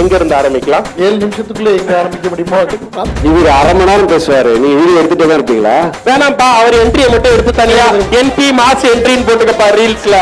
எங்க இருந்து ஆரம்பிக்கலாம் ஏழு நிமிஷத்துக்குள்ள எங்க ஆரம்பிக்க முடியுமோ அதுக்கு பார்த்து இவர் அரை மணி நேரம் பேசுவாரு நீங்க வீடியோ எடுத்துட்டே தான் இருப்பீங்களா வேணாம்ப்பா அவர் என்ட்ரியை மட்டும் எடுத்து தனியா என்பி மாஸ் என்ட்ரின்னு போட்டுக்கப்பா ரீல்ஸ்ல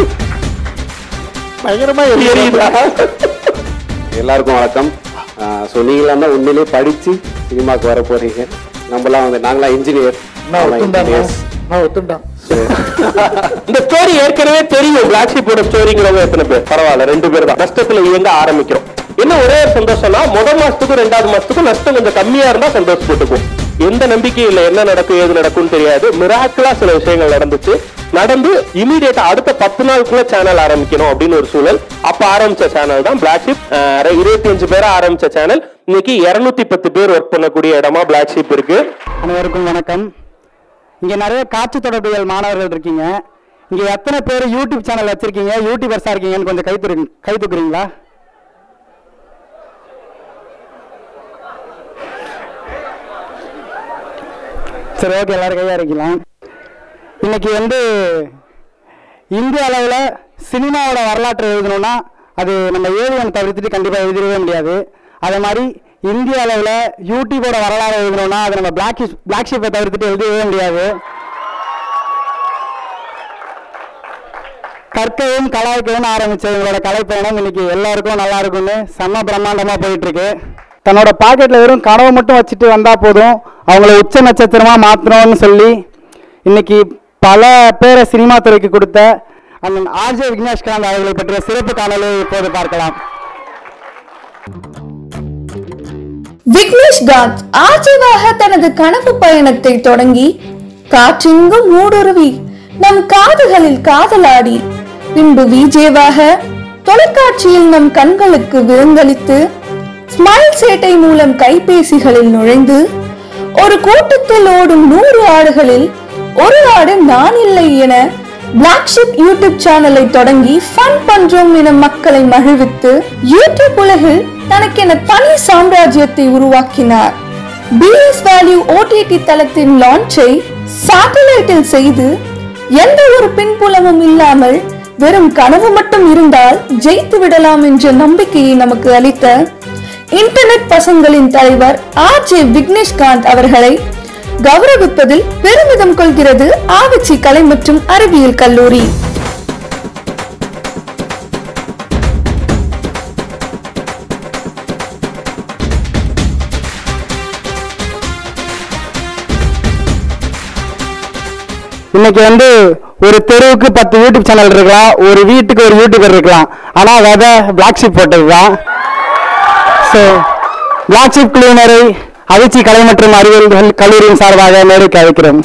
பயங்கரமா தெரியுதா எல்லாருக்கும் வணக்கம் ஸோ நீங்களாம் தான் உண்மையிலேயே படிச்சு சினிமாக்கு வர போறீங்க நம்மலாம் வந்து நாங்களாம் இன்ஜினியர் நான் ஒத்துண்டான் நான் ஒத்துண்டான் இந்த ஸ்டோரி ஏற்கனவே தெரியும் பிளாக் ஷிப்போட ஸ்டோரிங்கிறவங்க எத்தனை பேர் பரவாயில்ல ரெண்டு பேர் தான் நஷ்டத்துல இயங்க ஆரம்பிக்கிறோம் என்ன ஒரே ஒரு சந்தோஷம்னா முதல் மாசத்துக்கும் ரெண்டாவது மாசத்துக்கும் நஷ்டம் கொஞ்சம் கம்மியா இருந்தா சந்தோஷப்பட்டுக்கும் எந்த நம்பிக்கையும் இல்லை என்ன நடக்கும் ஏது நடக்கும்னு தெரியாது மிராக்கிளா சில விஷயங்கள் நடந்துச்சு நடந்து இமீடியட்டா அடுத்த பத்து நாளுக்குள்ள சேனல் ஆரம்பிக்கணும் அப்படின்னு ஒரு சூழல் அப்ப ஆரம்பிச்ச சேனல் தான் பிளாக் ஷிப் இருபத்தி அஞ்சு பேரா ஆரம்பிச்ச சேனல் இன்னைக்கு இருநூத்தி பத்து பேர் ஒர்க் பண்ணக்கூடிய இடமா பிளாக் ஷிப் இருக்கு அனைவருக்கும் வணக்கம் இங்கே நிறைய காட்சி தொடர்புகள் மாணவர்கள் இருக்கீங்க இங்கே எத்தனை பேர் யூடியூப் சேனல் வச்சிருக்கீங்க யூடியூபர்ஸாக இருக்கீங்கன்னு கொஞ்சம் கை தூக்கு கை தூக்குறீங்களா சரி ஓகே எல்லாரும் கையாக இருக்கலாம் இன்னைக்கு வந்து இந்திய அளவில் சினிமாவோட வரலாற்றை எழுதணும்னா அது நம்ம ஏவிஎன் தவிர்த்துட்டு கண்டிப்பாக எழுதிடவே முடியாது அதே மாதிரி இந்திய அளவில் யூடியூபோட வரலாறு எழுதணும்னா அது நம்ம பிளாக் பிளாக் ஷிப்பை தவிர்த்துட்டு எழுதவே முடியாது கற்கவும் கலாய்க்கவும் ஆரம்பிச்ச இவங்களோட கலைப்பயணம் இன்னைக்கு எல்லாருக்கும் நல்லா இருக்கும்னு செம்ம பிரம்மாண்டமாக போயிட்டு இருக்கு தன்னோட பாக்கெட்டில் வெறும் கனவு மட்டும் வச்சுட்டு வந்தால் போதும் அவங்கள உச்ச நட்சத்திரமாக மாற்றணும்னு சொல்லி இன்னைக்கு பல பேரை சினிமா துறைக்கு கொடுத்த அண்ணன் ஆர்ஜே விக்னேஷ்காந்த் அவர்களை பற்றிய சிறப்பு காணொலி இப்போது பார்க்கலாம் விக்னேஷ் காந்த் ஆஜீவாக தனது கனவு பயணத்தை தொடங்கி காற்றெங்கும் ஊடுருவி நம் காதுகளில் காதலாடி பின்பு விஜேவாக தொலைக்காட்சியில் நம் கண்களுக்கு விருந்தளித்து ஸ்மைல் சேட்டை மூலம் கைபேசிகளில் நுழைந்து ஒரு கூட்டத்தில் ஓடும் நூறு ஆடுகளில் ஒரு ஆடு நான் இல்லை என பிளாக் ஷிப் யூடியூப் சேனலை தொடங்கி ஃபன் பண்றோம் என மக்களை மகிழ்வித்து யூடியூப் உலகில் தனக்கென தனி சாம்ராஜ்யத்தை உருவாக்கினார் பிஎஸ் வேல்யூ ஓடிடி தளத்தின் லான்ச்சை சேட்டலைட்டில் செய்து எந்த ஒரு பின்புலமும் இல்லாமல் வெறும் கனவு மட்டும் இருந்தால் ஜெயித்து விடலாம் என்ற நம்பிக்கையை நமக்கு அளித்த இன்டர்நெட் பசங்களின் தலைவர் ஆர் ஜே விக்னேஷ்காந்த் அவர்களை கௌரவிப்பதில் பெருமிதம் கொள்கிறது ஆவச்சி கலை மற்றும் அறிவியல் கல்லூரி இன்னைக்கு வந்து ஒரு தெருவுக்கு பத்து யூடியூப் சேனல் இருக்கலாம் ஒரு வீட்டுக்கு ஒரு யூடியூபர் இருக்கலாம் ஆனால் விதை பிளாக் ஷிப் போட்டது தான் ஸோ பிளாக் ஷிப் குழுவினரை அதிர்ச்சி கலை மற்றும் அறிவியல் கல்லூரியின் சார்பாக மேடைக்கு அழைக்கிறோம்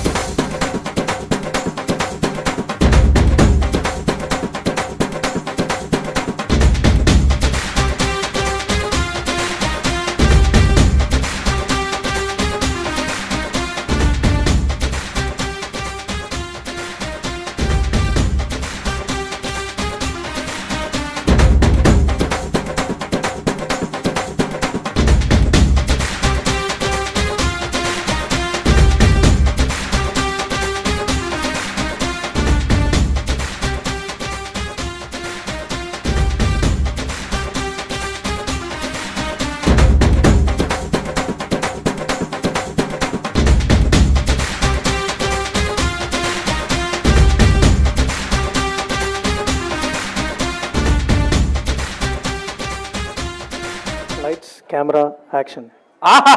லைட்ஸ் கேமரா ஆக்ஷன் ஆஹா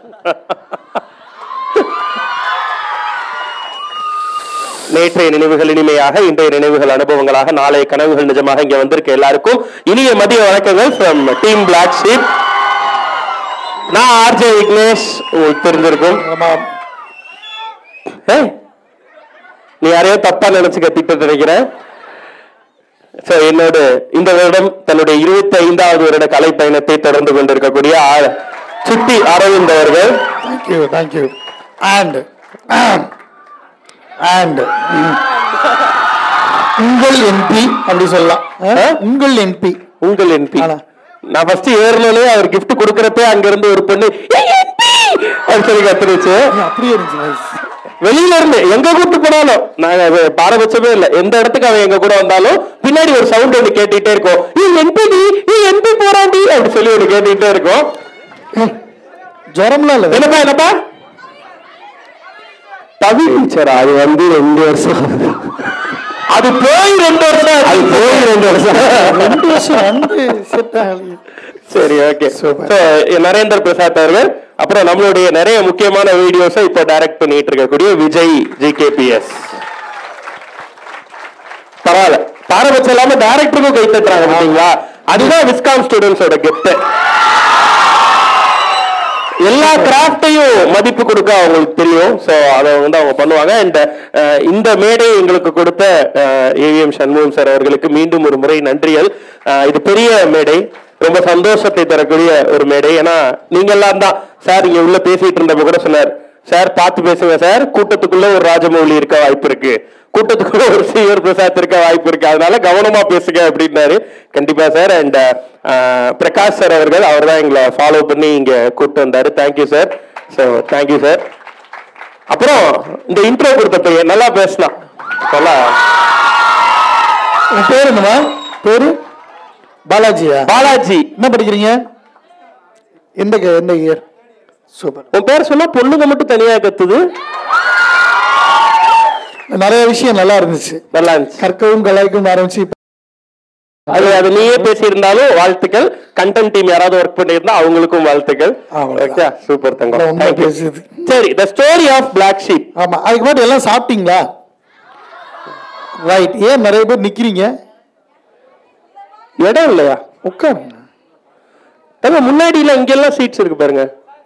நேற்றைய நினைவுகள் இனிமையாக இன்றைய நினைவுகள் அனுபவங்களாக நாளைய கனவுகள் நிஜமாக இங்க வந்திருக்க எல்லாருக்கும் இனிய மதிய வணக்கங்கள் ஃப்ரம் டீம் பிளாக் ஷீப் நான் ஆர்ஜே விக்னேஷ் உங்களுக்கு தெரிஞ்சிருக்கும் ஆமாம் ஏய், நீ யாரையோ தப்பா நினைச்சு கத்திட்டு நினைக்கிறேன் So, என்னோடு இந்த வருடம் தன்னுடைய இருபத்தி ஐந்தாவது வருட கலை பயணத்தை தொடர்ந்து கொண்டிருக்கக்கூடிய ஆ- சுட்டி அரவிந்த் அவர்கள் தேங்க்யூ தேங்க்யூ அண்ட் அண்ட் உங்கள் என்பி அப்படி சொல்லலாம் ஆ? உங்கள் என்பி உங்கள் என்பி ஆனா. நான் ஃபர்ஸ்ட் ஏறனே அவர் gift கொடுக்கறப்பே அங்க இருந்து ஒரு பொண்ணு "ஏய், NP" அப்படின்னு சொல்லி கத்துருச்சு அப்படியே இருந்துச்சு voice. வெளியில இருந்து எங்க கூட்டு போனாலும் நாங்க அது பாரபட்சமே இல்ல எந்த இடத்துக்கு அவன் எங்க கூட வந்தாலும் பின்னாடி ஒரு சவுண்ட் ஒண்ணு கேட்டுட்டே இருக்கும் நீ என்பி நீ என்பி போறாண்டி அப்படி சொல்லி ஒண்ணு கேட்டுட்டே இருக்கும் ஜுரம்லாம் இல்ல என்னப்பா என்னப்பா பவி டீச்சர் அது வந்து ரெண்டு வருஷம் அது போய் ரெண்டு வருஷம் அது போய் ரெண்டு வருஷம் ரெண்டு வருஷம் வந்து செட் ஆகலையே சரி okay Super. So Narendra Prasad அவர்கள் அப்புறம் நம்மளுடைய நிறைய முக்கியமான வீடியோஸை இப்போ டைரக்ட் பண்ணிட்டு இருக்கக்கூடிய விஜய் ஜிகேபிஎஸ் பரவாயில்ல பாரபட்சம் இல்லாம டைரக்டருக்கும் கை தட்டுறாங்க பாத்தீங்களா அதுதான் விஸ்காம் ஸ்டூடெண்ட்ஸோட கெத்து எல்லா கிராஃப்டையும் மதிப்பு கொடுக்க அவங்களுக்கு தெரியும் ஸோ அதை வந்து அவங்க பண்ணுவாங்க அண்ட் இந்த மேடை எங்களுக்கு கொடுத்த ஏவிஎம் சண்முகம் சார் அவர்களுக்கு மீண்டும் ஒரு முறை நன்றிகள் அஹ், இது பெரிய மேடை ரொம்ப சந்தோஷத்தை தரக்கூடிய ஒரு மேடை ஏன்னா நீங்க எல்லாம் தான் சார் இங்க உள்ள பேசிட்டு இருந்தப்ப கூட சொன்னார் சார் பார்த்து பேசுங்க சார் கூட்டத்துக்குள்ள ஒரு ராஜமௌலி இருக்க வாய்ப்பு இருக்கு கூட்டத்துக்குள்ள ஒரு சீவர் பிரசாத் இருக்க வாய்ப்பு இருக்கு அதனால கவனமா பேசுங்க அப்படின்னாரு கண்டிப்பா சார் அண்ட் பிரகாஷ் சார் அவர்கள் அவர் தான் எங்களை ஃபாலோ பண்ணி இங்க கூப்பிட்டு வந்தாரு thank you sir so thank you sir அப்புறம் இந்த இன்ட்ரோ கொடுத்த பையன் நல்லா பேசினான் நல்லா உன் பேர் என்னமா பேரு பாலாஜியா பாலாஜி என்ன படிக்கிறீங்க எந்த க- எந்த இயர் சூப்பர் உன் பேர் சொன்னா பொண்ணுங்க மட்டும் தனியா கத்துது நிறைய விஷயம் நல்லா இருந்துச்சு நல்லா இருந்துச்சு கற்கவும் கலாய்க்கவும் ஆரம்பிச்சு இப்ப அது அது நீயே பேசியிருந்தாலும் வாழ்த்துக்கள் கண்டென்ட் டீம் யாராவது ஒர்க் பண்ணியிருந்தா அவங்களுக்கும் வாழ்த்துக்கள் அவ்வளவுதான். சூப்பர் அவ்வளவு தங்கம் உண்மை Thank you. பேசுது. சரி the story of black sheep ஆமா அதுக்கு முன்னாடி எல்லாம் சாப்பிட்டீங்களா ரைட் ஏன் நிறைய பேர் நிக்கிறீங்க இடம் இல்லையா உட்காருங்க தங்க முன்னாடியில இங்கெல்லாம் சீட்ஸ் இருக்கு பாருங்க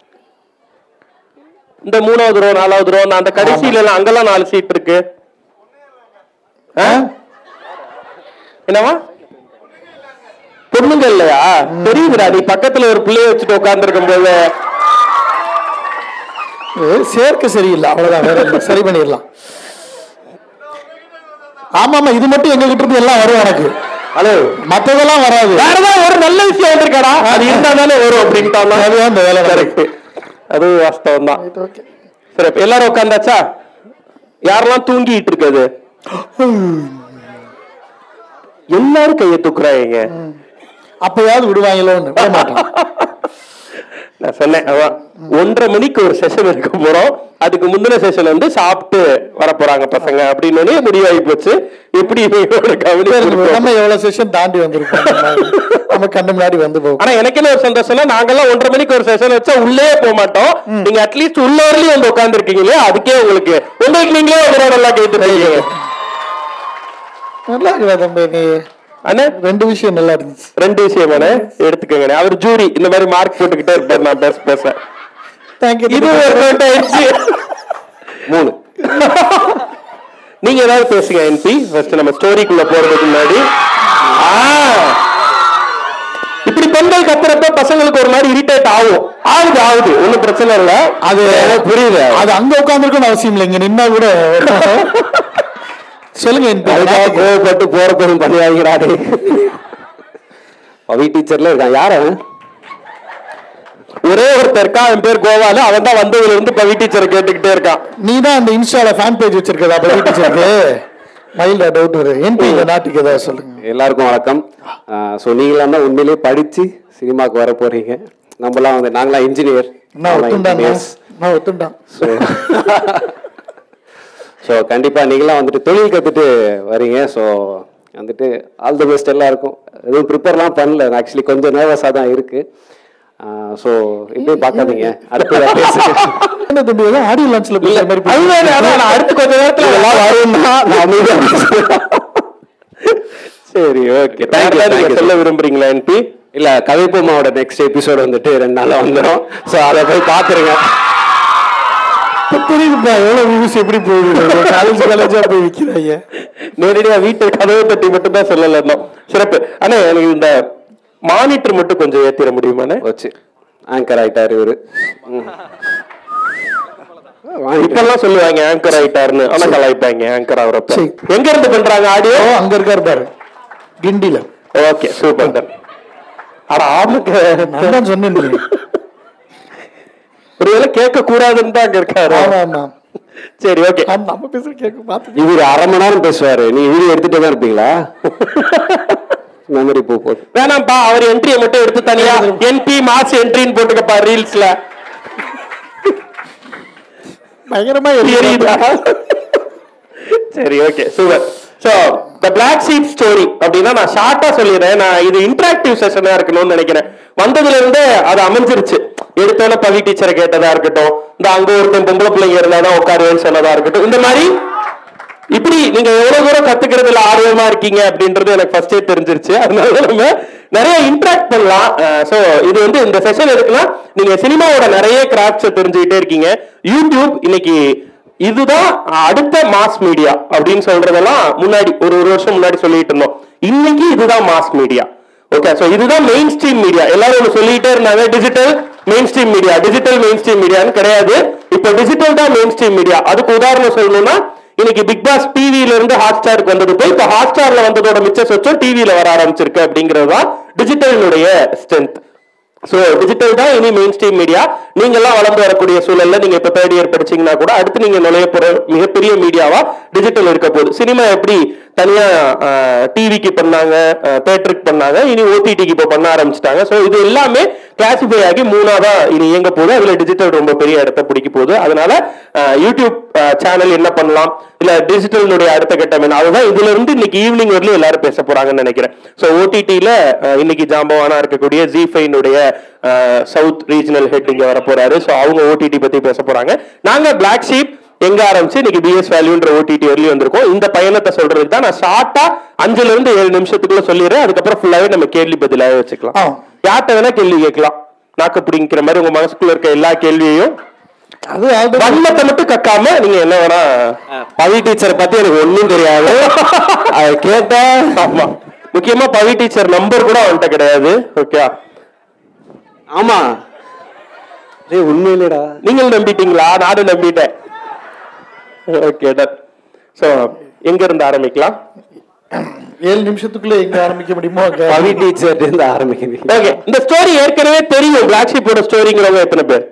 இந்த மூணாவது ரோ நாலாவது ரோ அந்த கடைசியில எல்லாம் அங்கெல்லாம் நாலு சீட் இருக்கு ஆ? என்னவா பொண்ணுங்க இல்லையா தெரியுதுடா நீ பக்கத்துல ஒரு பிள்ளைய வச்சுட்டு உட்கார்ந்து இருக்கும் போது இது சேர்க்க சரியில்லை அவ்வளவுதான் வேற இல்லை சரி பண்ணிடலாம் ஆமா ஆமா இது மட்டும் எங்க கிட்ட இருந்து எல்லாம் வரும் எனக்கு ஹலோ மத்ததெல்லாம் வராது வேற ஏதாவது ஒரு நல்ல விஷயம் வந்திருக்காடா அது இருந்தா தானே வரும் அப்படின்ட்டாங்க அதுதான் இந்த வேலை கரெக்ட் அது வாஸ்தவம் தான் ஓகே சரி இப்ப எல்லாரும் உட்காந்தாச்சா யாரெல்லாம் தூங்கிட்டு இருக்குது எல்லாரும் கையை தூக்குறாங்க அப்பயாவது விடுவாங்களோன்னு விட மாட்டான் நான் சொன்னேன் அதான் ஒன்றரை மணிக்கு ஒரு செஷன் இருக்க போறோம் அதுக்கு முந்தின செஷன் வந்து சாப்பிட்டு வர போறாங்க பசங்க அப்படின்னு முடிவாகி போச்சு எப்படி இவங்களோட கவனிப்பு நம்ம எவ்வளவு செஷன் தாண்டி வந்திருக்கோம் நம்ம கண்ணு முன்னாடி வந்து போகும் ஆனா எனக்கு என்ன ஒரு சந்தோஷம்னா நாங்கெல்லாம் ஒன்றரை மணிக்கு ஒரு செஷன் வச்சா உள்ளே போக மாட்டோம் நீங்க அட்லீஸ்ட் உள்ள வரலையும் வந்து உட்கார்ந்து இருக்கீங்க இல்லையா அதுக்கே உங்களுக்கு உங்களுக்கு நீங்களே உங்களோட எல்லாம் கேட்டு இருக்கீங்க நல்லா இருக்குதா தம்பி நீ அண்ணா ரெண்டு விஷயம் நல்லா இருந்துச்சு ரெண்டு விஷயமாண்ணே எடுத்துக்கோங்க அவர் ஜூரி இந்த மாதிரி மார்க் போட்டுக்கிட்டே இருப்பார் நான் பேச பேச தேங்க்யூ இது ஒரு note ஆயிடுச்சு மூணு நீங்க ஏதாவது பேசுங்க என்பி ஃபர்ஸ்ட் நம்ம ஸ்டோரிக்குள்ள போறதுக்கு முன்னாடி ஆ, இப்படி பெண்கள் கத்துறப்ப பசங்களுக்கு ஒரு மாதிரி இரிட்டேட் ஆகும் ஆகுது ஆகுது ஒண்ணும் பிரச்சனை இல்ல அது எனக்கு புரியுது அது அங்க உட்காந்துருக்கணும் அவசியம் இல்லை இங்க நின்னா கூட சொல்லுங்க என் அதுக்காக கோவப்பட்டு போற பெரும் பணியாகிறாரு பவி டீச்சர்ல இருக்கான் யார் அவன் ஒரே ஒருத்தர் இருக்கான் அவன் பேர் கோவாலு அவன் தான் வந்ததுல இருந்து பவி டீச்சரை கேட்டுக்கிட்டே இருக்கான் நீ தான் அந்த இன்ஸ்டால ஃபேன் பேஜ் வச்சிருக்கதா அப்ப டீச்சருக்கு மைல்டா டவுட் வரும் என்பி இந்த நாட்டுக்கு ஏதாவது சொல்லுங்க எல்லாருக்கும் வணக்கம் ஸோ நீங்களாம் தான் உண்மையிலேயே படிச்சு சினிமாக்கு வர போறீங்க நம்மலாம் வந்து நாங்களாம் இன்ஜினியர் நான் ஒத்துண்டாங்க நான் ஒத்துண்டான் ஸோ ஸோ கண்டிப்பாக நீங்களாம் வந்துட்டு தொழில் கற்றுட்டு வரீங்க ஸோ வந்துட்டு ஆல் தி பெஸ்ட் எல்லாருக்கும் எதுவும் ப்ரிப்பேர்லாம் பண்ணல ஆக்சுவலி கொஞ்சம் நர்வஸாக தான் இருக்கு ஸோ இப்படியும் பார்க்காதீங்க அடுத்து பேசுங்க என்ன தம்பி ஏதோ ஆடியோ லான்ச்ல பேசுற மாதிரி பேசுறீங்க. அதுதான் அதான் நான் அடுத்து கொஞ்ச நேரத்துல இதெல்லாம் வரும்னா நான் அமைதியா பேசுறேன். சரி okay Thank you, thank you, சொல்ல sir. விரும்புறீங்களா என்பி இல்ல கவிப்பம்மாவோட நெக்ஸ்ட் எபிசோடு வந்துட்டு ரெண்டு நாள்ல வந்துடும் ஸோ அதை போய் பார்த்துருங்க இப்ப தெரியுதுப்பா எவ்வளவு வியூஸ் எப்படி போகுது காலேஜ் காலேஜா போய் விக்கிறாங்க நேரடியா வீட்டு கதவை தட்டி மட்டும் தான் சொல்லல இருந்தோம் சிறப்பு ஆனா எனக்கு இந்த மானிட்டர் மட்டும் கொஞ்சம் ஏத்திட முடியுமாண்ணே வச்சு ஆங்கர் ஆயிட்டாரு இவரு ம். இப்பெல்லாம் சொல்லுவாங்க ஆங்கர் ஆயிட்டாருன்னு ஆனா கலாய்ப்பாங்க ஆங்கர் ஆகுறப்ப சரி. எங்க இருந்து பண்றாங்க ஆடியோ ஓ அங்க இருக்காரு பாரு கிண்டில ஓகே சூப்பர் தான் அட ஆமுக்கு நான் தான் சொன்னேன் ஒருவேளை கேட்க கூடாதுன்னு தான் அங்க இருக்காரு ஆமா ஆமா சரி ஓகே ஆமா, நம்ம பேசுற கேட்க பார்த்து இவர் அரை மணி நேரம் பேசுவாரு நீ வீடியோ எடுத்துட்டே தான் இருப்பீங்களா மெமரி போ போகுது வேணாம்ப்பா அவர் என்ட்ரியை மட்டும் எடுத்து தனியா என்பி மாஸ் என்ட்ரின்னு போட்டுக்கப்பா ரீல்ஸ்ல பயங்கரமா தெரியுதா சரி okay super so the black sheep story அப்படின்னா நான் ஷார்ட்டா சொல்லிடுறேன் நான் இது இன்டராக்டிவ் செஷனா இருக்கணும்னு நினைக்கிறேன் வந்ததுல இருந்தே அது அமைஞ்சிருச்சு எடுத்தோன்னே பவி டீச்சரை கேட்டதா இருக்கட்டும் இந்த அங்க ஒருத்தன் பொம்பளை பிள்ளைங்க இருந்தாதான் உட்காருவேன்னு சொன்னதா இருக்கட்டும் இந்த மாதிரி இப்படி நீங்க எவ்வளவு தூரம் கத்துக்கிறதுல ஆர்வமா இருக்கீங்க அப்படின்றது எனக்கு ஃபர்ஸ்டே தெரிஞ்சிருச்சு அதனால நம்ம நிறைய இன்டராக்ட் பண்ணலாம் சோ இது வந்து இந்த செஷன் எதுக்குன்னா நீங்க சினிமாவோட நிறைய கிராஃப்ட்ஸ் தெரிஞ்சுக்கிட்டே இருக்கீங்க யூடியூப் இன்னைக்கு இதுதான் அடுத்த மாஸ் மீடியா அப்படின்னு சொல்றதெல்லாம் முன்னாடி ஒரு ஒரு வருஷம் முன்னாடி சொல்லிட்டு இருந்தோம் இன்னைக்கு இதுதான் மாஸ் மீடியா ஓகே சோ இதுதான் மெயின் ஸ்ட்ரீம் மீடியா எல்லாரும் ஒண்ணு சொல்லிட்டே இருந்தாங்க digital main stream media digital main stream மீடியான்னு கிடையாது இப்போ டிஜிட்டல் தான் மெயின் ஸ்ட்ரீம் மீடியா அதுக்கு உதாரணம் சொல்லணும்னா இன்னைக்கு பிக் பாஸ் டிவில இருந்து ஹாட் ஸ்டாருக்கு வந்தது போய் இப்போ ஹாட் ஸ்டார்ல வந்ததோட மிச்ச சொச்சம் டிவில வர ஆரம்பிச்சிருக்கு அப்படிங்கிறது தான் டிஜிட்டலினுடைய ஸ்ட்ரென்த் சோ டிஜிட்டல் தான் இனி மெயின் ஸ்ட்ரீம் மீடியா நீங்க எல்லாம் வளர்ந்து வரக்கூடிய சூழல்ல நீங்க இப்ப தேர்ட் இயர் படிச்சீங்கன்னா கூட அடுத்து நீங்க நுழைய போற மிகப்பெரிய மீடியாவா டிஜிட்டல் இருக்க போகுது சினிமா எப்படி தனியா டிவிக்கு பண்ணாங்க தேட்டருக்கு பண்ணாங்க இனி ஓடிடிக்கு இப்போ பண்ண ஆரம்பிச்சிட்டாங்க சோ இது எல்லாமே கிளாசிஃபை ஆகி மூணாவதா இனி இயங்க போகுது அதுல டிஜிட்டல் ரொம்ப பெரிய இடத்த பிடிக்க போகுது அதனால அஹ், யூடியூப் சேனல் என்ன பண்ணலாம் இல்ல டிஜிட்டலினுடைய அடுத்த கட்டம் என்ன அதுதான் இதுல இருந்து இன்னைக்கு ஈவினிங் வரலையும் எல்லாரும் பேச போறாங்கன்னு நினைக்கிறேன் சோ ஓடிடில இன்னைக்கு ஜாம்பவானா இருக்கக்கூடிய ஜி ஃபைனுடைய சவுத் ரீஜனல் ஹெட் இங்க வர போறாரு சோ அவங்க ஓடிடி பத்தி பேச போறாங்க நாங்க பிளாக் ஷீப் எங்க ஆரம்பிச்சு இன்னைக்கு பிஎஸ் வேல்யூன்ற ஓடிடி வரலையும் வந்திருக்கோம் இந்த பயணத்தை சொல்றதுக்கு தான் நான் ஷார்ட்டா அஞ்சுல இருந்து ஏழு நிமிஷத்துக்குள்ள சொல்லிடுறேன் அதுக்கப்புறம் ஃபுல்லாவே நம்ம கேள்வி பதிலாக வச்சுக்கலாம் ஆ. யார்கிட்ட வேணா கேள்வி கேட்கலாம் நாக்கு பிடிங்கிற மாதிரி உங்க மனசுக்குள்ள இருக்க எல்லா கேள்வியையும் அது already- வன்மத்தை மட்டும் கக்காம நீங்க என்ன வேணா பவி டீச்சரை பத்தி எனக்கு ஒண்ணும் தெரியாது அதை கேட்டா ஆமா முக்கியமா பவி டீச்சர் நம்பர் கூட அவன்கிட்ட கிடையாது ஓகே ஆமா டேய் உண்மையிலேடா நீங்கள் நம்பிட்டீங்களா நானும் நம்பிட்டேன் ஓகே டன் சோ எங்க இருந்து ஆரம்பிக்கலாம் ஏழு நிமிஷத்துக்குள்ள எங்க ஆரம்பிக்க முடியுமோ அங்க பவி டீச்சர் இருந்து ஆரம்பிக்கிறீங்க ஓகே இந்த ஸ்டோரி ஏற்கனவே தெரியும் பிளாக் ஷீப்போட ஸ்டோரிங்கிறவங்க எத்தனை பேர்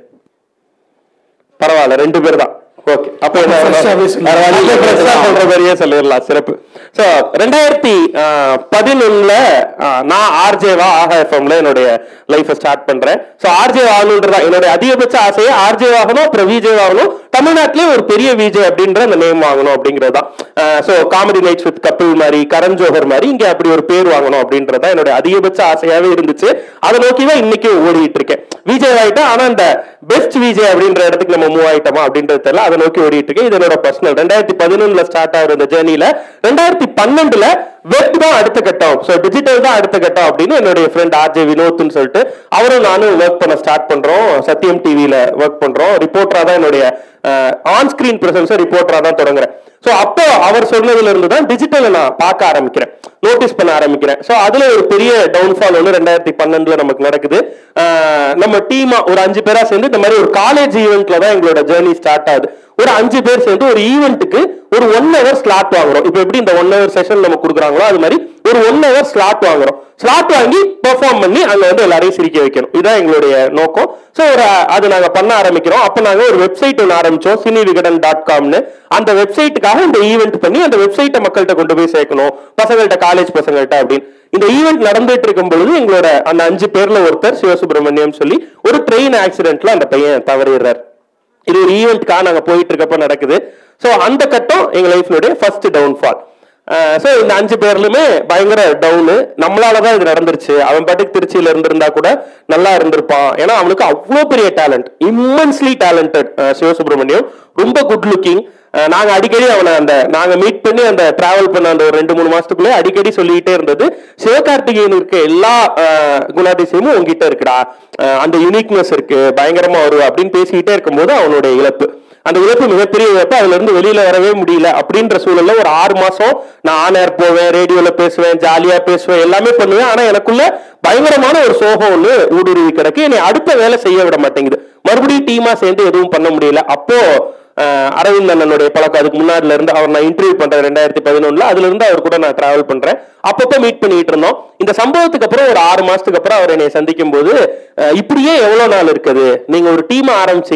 பரவாயில்ல ரெண்டு பேர் தான் ஓகே அப்ப என்ன Fresh ஆவே சொல்லு. பரவாயில்ல, fresh ஆ சொல்ற மாதிரியே சொல்லிடலாம் சிறப்பு சோ ரெண்டாயிரத்தி பதினொன்னுல நான் ஆர்ஜேவா ஆஹா எஃப்எம்ல என்னுடைய லைஃப ஸ்டார்ட் பண்றேன் சோ ஆர்ஜே ஆகணுன்றதா என்னுடைய அதிகபட்ச ஆசையே ஆர்ஜே ஆகணும் அப்புறம் விஜே ஆகணும் தமிழ்நாட்டிலே ஒரு பெரிய விஜே அப்படின்ற அந்த நேம் வாங்கணும் அப்படின்றது தான் so comedy nights with Kapil மாதிரி கரண் ஜோஹர் மாதிரி இங்க அப்படி ஒரு பேர் வாங்கணும் அப்படின்றது தான் என்னுடைய அதிகபட்ச ஆசையாவே இருந்துச்சு அதை நோக்கி தான் இன்னைக்கு ஓடிட்டு இருக்கேன் விஜய் ஆயிட்டேன் ஆனா இந்த பெஸ்ட் விஜய் அப்படின்ற இடத்துக்கு நம்ம மூவ் ஆயிட்டோமா அப்படின்றது தெரியல அதை நோக்கி ஓடிட்டு இருக்கேன் இது என்னோட பர்சனல் ரெண்டாயிரத்தி பதினொன்னுல ஸ்டார்ட் ஆகுற இந்த ஜேர்னில ரெண்டாயிரத்தி பன்னெண்டுல வெப் தான் அடுத்த கட்டம் ஸோ டிஜிட்டல் தான் அடுத்த கட்டம் அப்படின்னு என்னுடைய ஃப்ரெண்ட் ஆர்ஜே வினோத்னு சொல்லிட்டு அவரும் நானும் ஒர்க் பண்ண ஸ்டார்ட் பண்றோம் சத்தியம் டிவில ஒர்க் பண்றோம் ரிப்போர்ட்டரா தான் என்னுடைய ஆன் ஸ்கிரீன் பிரசன்ஸை ரிப்போர்ட்டரா தான் தொடங்குறேன் ஸோ அப்போ அவர் சொன்னதுல இருந்து தான் டிஜிட்டலை நான் பார்க்க ஆரம்பிக்கிறேன் நோட்டீஸ் பண்ண ஆரம்பிக்கிறேன் ஸோ அதுல ஒரு பெரிய டவுன்ஃபால் ஒன்று ரெண்டாயிரத்தி பன்னெண்டுல நமக்கு நடக்குது ஆஹ் நம்ம டீமா ஒரு அஞ்சு பேரா சேர்ந்து இந்த மாதிரி ஒரு காலேஜ் ஈவெண்ட்ல தான் எங்களோட ஜேர்னி ஸ்டார்ட் ஆகுது ஒரு அஞ்சு பேர் சேர்ந்து ஒரு ஈவெண்ட்டுக்கு ஒரு ஒன் ஹவர் ஸ்லாட் வாங்குறோம் இப்போ எப்படி இந்த ஒன் ஹவர் செஷன் நம்ம கொடுக்குறாங்களோ அது மாதிரி ஒரு ஒன் ஹவர் ஸ்லாட் வாங்குறோம் ஸ்லாட் வாங்கி பெர்ஃபார்ம் பண்ணி அங்க வந்து எல்லாரையும் சிரிக்க வைக்கணும் இதுதான் எங்களுடைய நோக்கம் ஸோ ஒரு அது நாங்க பண்ண ஆரம்பிக்கிறோம் அப்ப நாங்க ஒரு வெப்சைட் ஒன்று ஆரம்பிச்சோம் சினி விகடன் டாட் காம்னு அந்த வெப்சைட்டுக்காக இந்த ஈவெண்ட் பண்ணி அந்த வெப்சைட்டை மக்கள்கிட்ட கொண்டு போய் சேர்க்கணும் பசங்கள்ட்ட காலேஜ் பசங்கள்ட்ட அப்படின்னு இந்த ஈவெண்ட் நடந்துட்டு இருக்கும் பொழுது எங்களோட அந்த அஞ்சு பேர்ல ஒருத்தர் சிவசுப்பிரமணியம் சொல்லி ஒரு ட்ரெயின் ஆக்சிடென்ட்ல அந்த பையன் தவறிடுறார் இது ஒரு ஈவெண்ட்காக நாங்க போயிட்டு இருக்கப்ப நடக்குது ஸோ அந்த கட்டம் எங்க லைஃப்னுடைய ஃபர்ஸ்ட் டவுன்ஃபால் ஸோ இந்த அஞ்சு பேர்லுமே பயங்கர டவுனு நம்மளாலதான் இது நடந்துருச்சு அவன் பாட்டுக்கு திருச்சியில இருந்திருந்தா கூட நல்லா இருந்திருப்பான் ஏன்னா அவனுக்கு அவ்வளோ பெரிய டேலண்ட் இம்மன்ஸ்லி டேலண்டட் சிவசுப்ரமணியம் ரொம்ப குட் லுக்கிங் நாங்க அடிக்கடி அவனை அந்த நாங்க மீட் பண்ணி அந்த டிராவல் பண்ண அந்த ஒரு ரெண்டு மூணு மாசத்துக்குள்ளே அடிக்கடி சொல்லிக்கிட்டே இருந்தது சிவகார்த்திகேயன் இருக்க எல்லா அஹ், குணாதிசயமும் உங்ககிட்ட இருக்குடா அஹ், அந்த யூனிக்னஸ் இருக்கு பயங்கரமா வருவா அப்படின்னு பேசிக்கிட்டே இருக்கும்போது அவனுடைய இழப்பு அந்த இழப்பு மிகப்பெரிய இழப்பு அதுல இருந்து வெளியில வரவே முடியல அப்படின்ற சூழல்ல ஒரு ஆறு மாசம் நான் ஆன் ஏர் போவேன் ரேடியோல பேசுவேன் ஜாலியா பேசுவேன் எல்லாமே பண்ணுவேன் ஆனா எனக்குள்ள பயங்கரமான ஒரு சோகம் ஒண்ணு ஊடுருவி கிடக்கு என்னை அடுத்த வேலை செய்ய விட மாட்டேங்குது மறுபடியும் டீமா சேர்ந்து எதுவும் பண்ண முடியல அப்போ அஹ், அரவிந்த் அண்ணனுடைய பழக்கம் அதுக்கு முன்னாடில இருந்து அவர் நான் இன்டர்வியூ பண்றேன் ரெண்டாயிரத்தி பதினொன்னுல அதுல இருந்து அவர் கூட நான் டிராவல் பண்றேன் அப்பப்போ மீட் பண்ணிட்டு இருந்தோம் இந்த சம்பவத்துக்கு அப்புறம் ஒரு ஆறு மாசத்துக்கு அப்புறம் அவர் என்னை சந்திக்கும் போது அஹ், இப்படியே எவ்வளவு நாள் இருக்குது நீங்க ஒரு டீம் ஆரம்பிச்சீங்க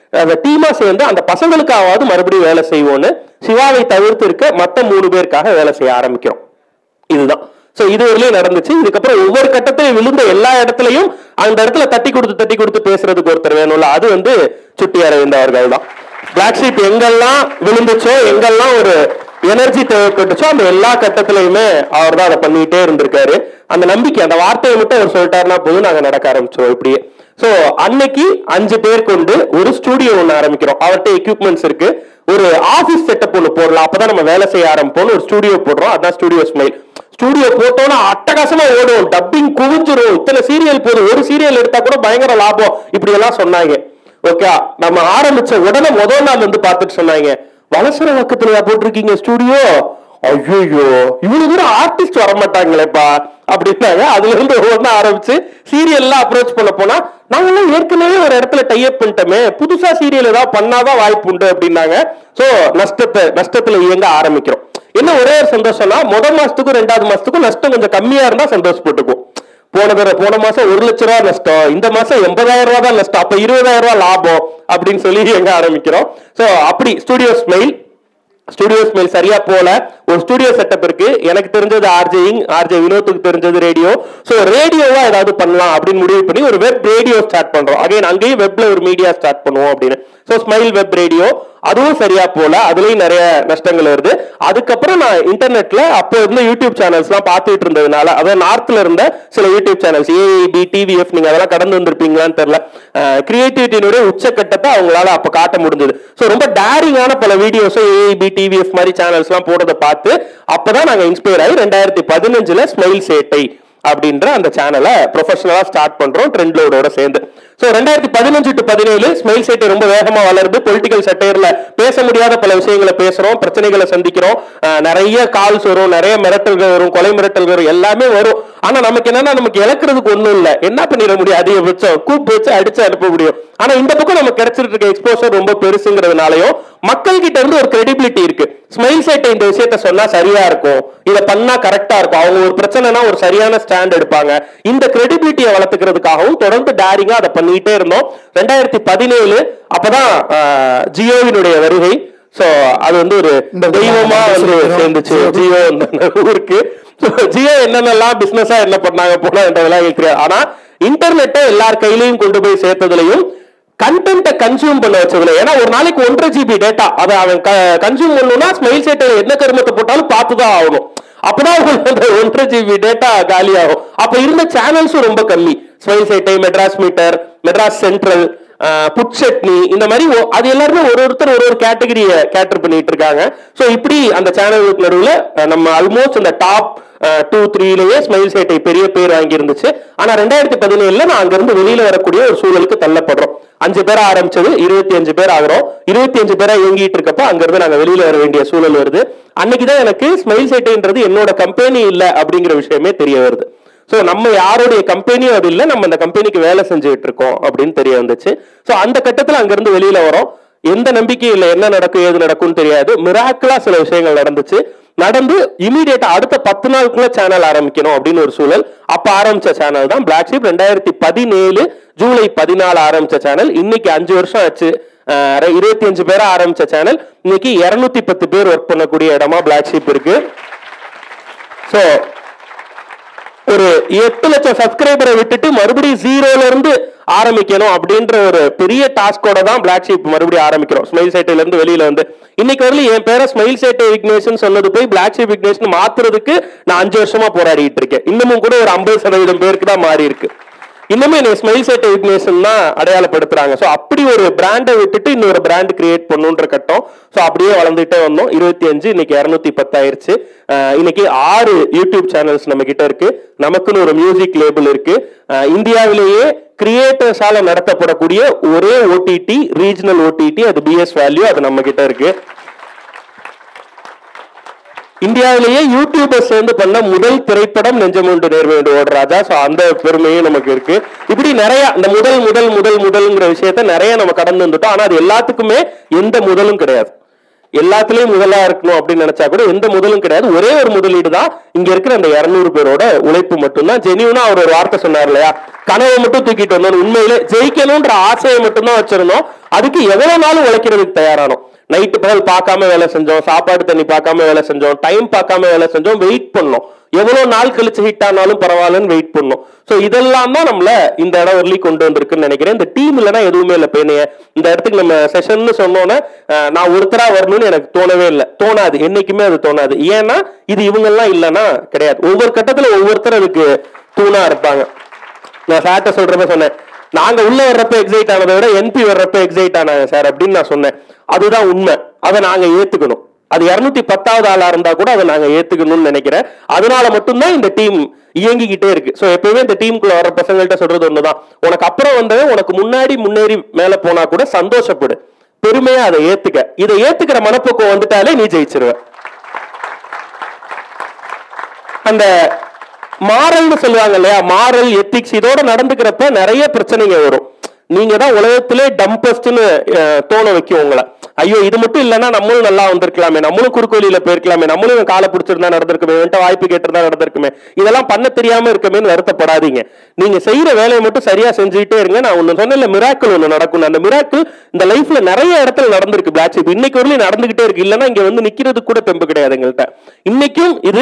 அந்த டீமா சேர்ந்து அந்த பசங்களுக்காவது மறுபடியும் வேலை செய்வோம்னு சிவாவை தவிர்த்து இருக்க மத்த மூணு பேருக்காக வேலை செய்ய ஆரம்பிக்கிறோம் இதுதான் சோ இது வரையிலும் நடந்துச்சு இதுக்கப்புறம் ஒவ்வொரு கட்டத்திலையும் விழுந்த எல்லா இடத்துலயும் அந்த இடத்துல தட்டி கொடுத்து தட்டி கொடுத்து பேசுறதுக்கு ஒருத்தர் வேணும்ல அது வந்து சுட்டி அரவிந்த் அவர்கள் தான் பிளாக் ஷீப் எங்கெல்லாம் விழுந்துச்சோ எங்கெல்லாம் ஒரு எனர்ஜி தேவைப்பட்டுச்சோ அந்த எல்லா கட்டத்திலையுமே அவர் தான் அதை பண்ணிட்டே இருந்திருக்காரு அந்த நம்பிக்கை அந்த வார்த்தையை மட்டும் அவர் சொல்லிட்டாருன்னா போதும் நாங்க நடக்க ஆரம்பிச்சிருவோம் இப்படியே சோ அன்னைக்கு அஞ்சு பேர் கொண்டு ஒரு ஸ்டூடியோ ஒண்ணு ஆரம்பிக்கிறோம் அவர்கிட்ட எக்யூப்மெண்ட்ஸ் இருக்கு ஒரு ஆபீஸ் செட்டப் ஒண்ணு போடலாம் அப்பதான் நம்ம வேலை செய்ய ஆரம்பிப்போம்னு ஒரு ஸ்டூடியோ போடுறோம் அதான் ஸ்டூடியோ ஸ்மைல் ஸ்டூடியோ போட்டோம்னா அட்டகாசமா ஓடும் டப்பிங் குவிஞ்சிரும் இத்தனை சீரியல் போதும் ஒரு சீரியல் எடுத்தா கூட பயங்கர லாபம் இப்படி எல்லாம் சொன்னாங்க ஓகே நம்ம ஆரம்பிச்ச உடனே முதல் நாள் வந்து பார்த்துட்டு சொன்னாங்க வலசர பக்கத்துலயா போட்டிருக்கீங்க ஸ்டூடியோ ஐயோ இவ்வளவு தூரம் ஆர்டிஸ்ட் வர மாட்டாங்களேப்பா அப்படின்னாங்க அதுல இருந்து ஒவ்வொன்றா ஆரம்பிச்சு சீரியல்லாம் அப்ரோச் பண்ண போனா நாங்கெல்லாம் ஏற்கனவே ஒரு இடத்துல டைப் பண்ணிட்டோமே புதுசா சீரியல் ஏதாவது பண்ணாதான் வாய்ப்பு உண்டு அப்படின்னாங்க சோ நஷ்டத்தை நஷ்டத்துல இயங்க ஆரம்பிக்கிறோம் என்ன ஒரே ஒரு சந்தோஷம்னா முதல் மாசத்துக்கும் ரெண்டாவது மாசத்துக்கும் நஷ்டம் கொஞ்சம் கம்மியா இருந்தா சந்தோஷப்பட்டுக்கும் போன தடவை போன மாசம் ஒரு லட்ச ரூபா நஷ்டம் இந்த மாசம் எண்பதாயிரம் ரூபா தான் நஷ்டம் அப்ப இருபதாயிரம் ரூபாய் லாபம் அப்படின்னு சொல்லி எங்க ஆரம்பிக்கிறோம் சோ அப்படி ஸ்டுடியோ ஸ்மெயில் ஸ்டுடியோ ஸ்மெயில் சரியா போல ஒரு ஸ்டுடியோ செட்டப் இருக்கு எனக்கு தெரிஞ்சது ஆர்ஜேயிங் ஆர்ஜே வினோத்துக்கு தெரிஞ்சது ரேடியோ சோ ரேடியோவா ஏதாவது பண்ணலாம் அப்படின்னு முடிவு பண்ணி ஒரு வெப் ரேடியோ ஸ்டார்ட் பண்றோம் அகைன் அங்கேயும் வெப்ல ஒரு மீடியா ஸ்டார்ட் பண்ணுவோம் அப்படின்னு சோ ஸ்மைல் வெப் ரேடியோ அதுவும் சரியா போல அதுலயும் நிறைய நஷ்டங்கள் வருது அதுக்கப்புறம் நான் இன்டர்நெட்ல அப்போ இருந்த யூடியூப் சேனல்ஸ் எல்லாம் பார்த்துட்டு இருந்ததுனால அதாவது நார்த்ல இருந்த சில யூடியூப் சேனல்ஸ் ஏஐபி டிவிஎஃப் நீங்க அதெல்லாம் கடந்து வந்திருப்பீங்களான்னு தெரியல கிரியேட்டிவிட்டியினுடைய உச்சக்கட்டத்தை அவங்களால அப்ப காட்ட முடிஞ்சது சோ ரொம்ப டேரிங்கான பல வீடியோஸ் ஏஐபி டிவிஎஃப் மாதிரி சேனல்ஸ் எல்லாம் போடுறத பார்த்து அப்பதான் நாங்க இன்ஸ்பயர் ஆகி ரெண்டாயிரத்தி பதினஞ்சுல ஸ்மைல் சேட்டை அப்படின்ற அந்த சேனலை ப்ரொஃபஷனலா ஸ்டார்ட் பண்றோம் ட்ரெண்ட் லோடோட சேர்ந்து சோ ரெண்டாயிரத்தி பதினஞ்சு டு பதினேழு ஸ்மைல் சைட்டை ரொம்ப வேகமா வளருது பொலிட்டிக்கல் சட்டையர்ல பேச முடியாத பல விஷயங்களை பேசுறோம் பிரச்சனைகளை சந்திக்கிறோம் அஹ் நிறைய கால்ஸ் வரும் நிறைய மிரட்டல்கள் வரும் கொலை மிரட்டல்கள் வரும் எல்லாமே வரும் ஆனா நமக்கு என்னன்னா நமக்கு இழக்கிறதுக்கு ஒண்ணும் இல்ல என்ன பண்ணிட முடியும் அதிகபட்சம் கூப்பிட்டு வச்சு அடிச்சு அனுப்ப முடியும் ஆனா இந்த பக்கம் நமக்கு கிடைச்சிட்டு இருக்க எக்ஸ்போசர் ரொம்ப பெருசுங்கிறதுனாலயும் மக்கள் கிட்ட இருந்து ஒரு கிரெடிபிலிட்டி இருக்கு ஸ்மைல் சைட்டை இந்த விஷயத்த சொன்னா சரியா இருக்கும் இத பண்ணா கரெக்டா இருக்கும் அவங்க ஒரு பிரச்சனைனா ஒரு சரியான ஸ்டாண்ட் எடுப்பாங்க இந்த கிரெடிபிலிட்டியை வளர்த்துக்கிறதுக்காகவும் தொடர்ந்து டேரிங்கா அதை பண்ணிட்டே இருந்தோம் ரெண்டாயிரத்தி பதினேழு அப்பதான் ஆஹ், ஜியோவினுடைய வருகை சோ அது வந்து ஒரு இந்த தெய்வமா வந்து சொல்லிக்கிறோம். சேர்ந்துச்சு ஜியோ இந்த ஊருக்கு So, ஜியோ என்னென்னலாம் பிசினஸா என்ன பண்ணாங்க போனா என்றதெல்லாம் எங்களுக்கு தெரியாது ஆனா இன்டர்நெட்டை எல்லார் கையிலையும் கொண்டு போய் சேர்த்ததுலயும் கண்டென்ட்டை கன்சியூம் பண்ண வச்சதுல ஏன்னா ஒரு நாளைக்கு ஒன்றரை ஜிபி டேட்டா அதை அவன் கன்சியூம் பண்ணணும்னா ஸ்மைல் சேட்டை என்ன கருமத்தை போட்டாலும் பார்த்துதான் ஆகணும் அப்பதான் உங்களுக்கு அந்த ஒன்றரை ஜிபி டேட்டா காலி ஆகும் அப்ப இருந்த சேனல்ஸும் ரொம்ப கம்மி ஸ்மைல் சேட்டை Madras meter Madras central put chutney இந்த மாதிரி ஒ- அது எல்லாருமே ஒரு ஒருத்தர் ஒரு ஒரு கேட்டகரியை கேட்டர் பண்ணிட்டு இருக்காங்க சோ இப்படி அந்த சேனலுக்கு நடுவுல அஹ், நம்ம ஆல்மோஸ்ட் அந்த டாப் டூ த்ரீலயே ஸ்மைல் சேட்டை பெரிய பேர் வாங்கி இருந்துச்சு ஆனா ரெண்டாயிரத்தி பதினேழுல நான் அங்கிருந்து வெளியில வரக்கூடிய ஒரு சூழலுக்கு தள்ளப்படுறோம் அஞ்சு பேர் ஆரம்பிச்சது இருபத்தி அஞ்சு பேர் ஆகிறோம் இருபத்தி அஞ்சு பேரா இயங்கிட்டு இருக்கப்ப அங்கிருந்து நாங்க வெளியில வர வேண்டிய சூழல் வருது அன்னைக்குதான் எனக்கு ஸ்மைல் சேட்டைன்றது என்னோட கம்பெனி இல்ல அப்படிங்கிற விஷயமே தெரிய வருது சோ நம்ம யாருடைய கம்பெனியும் அது இல்ல நம்ம இந்த கம்பெனிக்கு வேலை செஞ்சுட்டு இருக்கோம் அப்படின்னு தெரிய வந்துச்சு சோ அந்த கட்டத்துல அங்கிருந்து வெளியில வரோம் எந்த நம்பிக்கையும் இல்ல என்ன நடக்கும் ஏது நடக்கும்னு தெரியாது மிராக்கிளா சில விஷயங்கள் நடந்துச்சு நடந்து இமீடியட்டா அடுத்த பத்து நாளுக்குள்ள சேனல் ஆரம்பிக்கணும் அப்படின்னு ஒரு சூழல் அப்ப ஆரம்பிச்ச சேனல் தான் பிளாக் ஷீப் ரெண்டாயிரத்தி பதினேழு ஜூலை பதினாலு ஆரம்பிச்ச சேனல் இன்னைக்கு அஞ்சு வருஷம் ஆச்சு இருபத்தி அஞ்சு பேரா ஆரம்பிச்ச சேனல் இன்னைக்கு இருநூத்தி பத்து பேர் ஒர்க் பண்ணக்கூடிய இடமா பிளாக் ஷீப் இருக்கு சோ ஒரு எட்டு லட்சம் சப்ஸ்கிரைபரை விட்டுட்டு மறுபடியும் ஜீரோல இருந்து ஆரம்பிக்கணும் அப்படின்ற ஒரு பெரிய டாஸ்கோட தான் பிளாக் ஷீப் மறுபடியும் ஆரம்பிக்கிறோம் ஸ்மைல் சேட்டையில இருந்து வெளியில வந்து இன்னைக்கு வரல என் பேரை ஸ்மைல் சேட்டை விக்னேஷன் சொன்னது போய் பிளாக் ஷீப் விக்னேஷன் மாத்துறதுக்கு நான் அஞ்சு வருஷமா போராடிட்டு இருக்கேன் இன்னமும் கூட ஒரு ஐம்பது சதவீதம் பேருக்கு தான் மாறி இருக்கு இன்னுமே என்னை ஸ்மைல் சேட்டை விக்னேஷன் தான் அடையாளப்படுத்துறாங்க ஸோ அப்படி ஒரு பிராண்டை விட்டுட்டு இன்னொரு பிராண்ட் கிரியேட் பண்ணுன்ற கட்டம் ஸோ அப்படியே வளர்ந்துட்டே வந்தோம் இருபத்தி அஞ்சு இன்னைக்கு இரநூத்தி பத்தாயிருச்சு அஹ் இன்னைக்கு ஆறு யூடியூப் சேனல்ஸ் நம்ம கிட்ட இருக்கு நமக்குன்னு ஒரு மியூசிக் லேபிள் இருக்கு அஹ் இந்தியாவிலேயே கிரியேட்டர்ஸால நடத்தப்படக்கூடிய ஒரே ஓடிடி ரீஜனல் ஓடிடி அது பிஎஸ் வேல்யூ அது நம்ம கிட்ட இருக்கு இந்தியாவிலேயே யூடியூபர் சேர்ந்து பண்ண முதல் திரைப்படம் நெஞ்சமுண்டு நேர்வேண்டு ஓடுறாஜா சோ அந்த பெருமையும் நமக்கு இருக்கு இப்படி நிறைய இந்த முதல் முதல் முதல் முதல்ங்கிற விஷயத்த நிறைய நம்ம கடந்து வந்துட்டோம் ஆனா அது எல்லாத்துக்குமே எந்த முதலும் கிடையாது எல்லாத்துலயும் முதலா இருக்கணும் அப்படின்னு நினைச்சா கூட எந்த முதலும் கிடையாது ஒரே ஒரு முதலீடு தான் இங்க இருக்கிற அந்த இருநூறு பேரோட உழைப்பு மட்டும்தான் ஜெனியூனா அவர் ஒரு வார்த்தை சொன்னார் இல்லையா கனவை மட்டும் தூக்கிட்டு வந்தோம் உண்மையிலே ஜெயிக்கணும்ன்ற ஆசையை மட்டும்தான் வச்சிருந்தோம் அதுக்கு எவ்வளவு நாளும் உழைக்கிறதுக்கு தயாரானோம் நைட்டு பகல் பார்க்காம வேலை செஞ்சோம் சாப்பாடு தண்ணி பார்க்காம வேலை செஞ்சோம் டைம் பார்க்காம வேலை செஞ்சோம் வெயிட் பண்ணோம் எவ்வளவு நாள் கழிச்சு ஹிட் ஆனாலும் பரவாயில்லன்னு வெயிட் பண்ணோம் சோ இதெல்லாம் தான் நம்மள இந்த இடம் வரலி கொண்டு வந்திருக்குன்னு நினைக்கிறேன் இந்த டீம் இல்லைன்னா எதுவுமே இல்லை பேனைய இந்த இடத்துக்கு நம்ம செஷன்னு சொன்னோன்னே அஹ், நான் ஒருத்தரா வரணும்னு எனக்கு தோணவே இல்லை தோணாது என்னைக்குமே அது தோணாது ஏன்னா இது இவங்கெல்லாம் இல்லைன்னா கிடையாது ஒவ்வொரு கட்டத்துல ஒவ்வொருத்தர் அதுக்கு தூணா இருப்பாங்க நான் சார்ட்ட சொல்றப்ப சொன்னேன் நாங்க உள்ள வர்றப்ப எக்ஸைட் ஆனதை விட என்பி வர்றப்ப எக்ஸைட் ஆனாங்க சார் அப்படின்னு நான் சொன்னேன் அதுதான் உண்மை அதை நாங்க ஏத்துக்கணும் அது இருநூத்தி பத்தாவது ஆளா இருந்தா கூட அதை நாங்க ஏத்துக்கணும்னு நினைக்கிறேன் அதனால மட்டும்தான் இந்த டீம் இயங்கிக்கிட்டே இருக்கு சோ எப்பவுமே இந்த டீமுக்குள்ள வர பசங்கள்ட்ட சொல்றது ஒண்ணுதான் உனக்கு அப்புறம் வந்தவன் உனக்கு முன்னாடி முன்னேறி மேல போனா கூட சந்தோஷப்படு பெருமையா அதை ஏத்துக்க இதை ஏத்துக்கிற மனப்போக்கம் வந்துட்டாலே நீ ஜெயிச்சிருவ அந்த மாறல்னு சொல்லுவாங்க இல்லையா மாறல் எத்திக்ஸ் இதோட நடந்துக்கிறப்ப நிறைய பிரச்சனைங்க வரும் நீங்க தான் உலகத்திலே டம்பஸ்ட்னு தோண வைக்கும் உங்களை ஐயோ இது மட்டும் இல்லைன்னா நம்மளும் நல்லா வந்திருக்கலாமே நம்மளும் குறுக்கோலியில போயிருக்கலாமே நம்மளும் இவன் காலை பிடிச்சிருந்தா நடந்திருக்குமே இவன்ட்ட வாய்ப்பு கேட்டிருந்தா நடந்திருக்குமே இதெல்லாம் பண்ண தெரியாம இருக்கமேன்னு வருத்தப்படாதீங்க நீங்க செய்யற வேலையை மட்டும் சரியா செஞ்சுக்கிட்டே இருங்க நான் ஒன்னு சொன்னேன் மிராக்கள் ஒண்ணு நடக்கும் அந்த மிராக்கள் இந்த லைஃப்ல நிறைய இடத்துல நடந்திருக்கு பிளாக் ஷீப் இன்னைக்கு வரலையும் நடந்துகிட்டே இருக்கு இல்லைன்னா இங்க வந்து நிக்கிறது கூட தெம்பு கிடையாது எங்கள்கிட்ட இன்னைக்கும் இது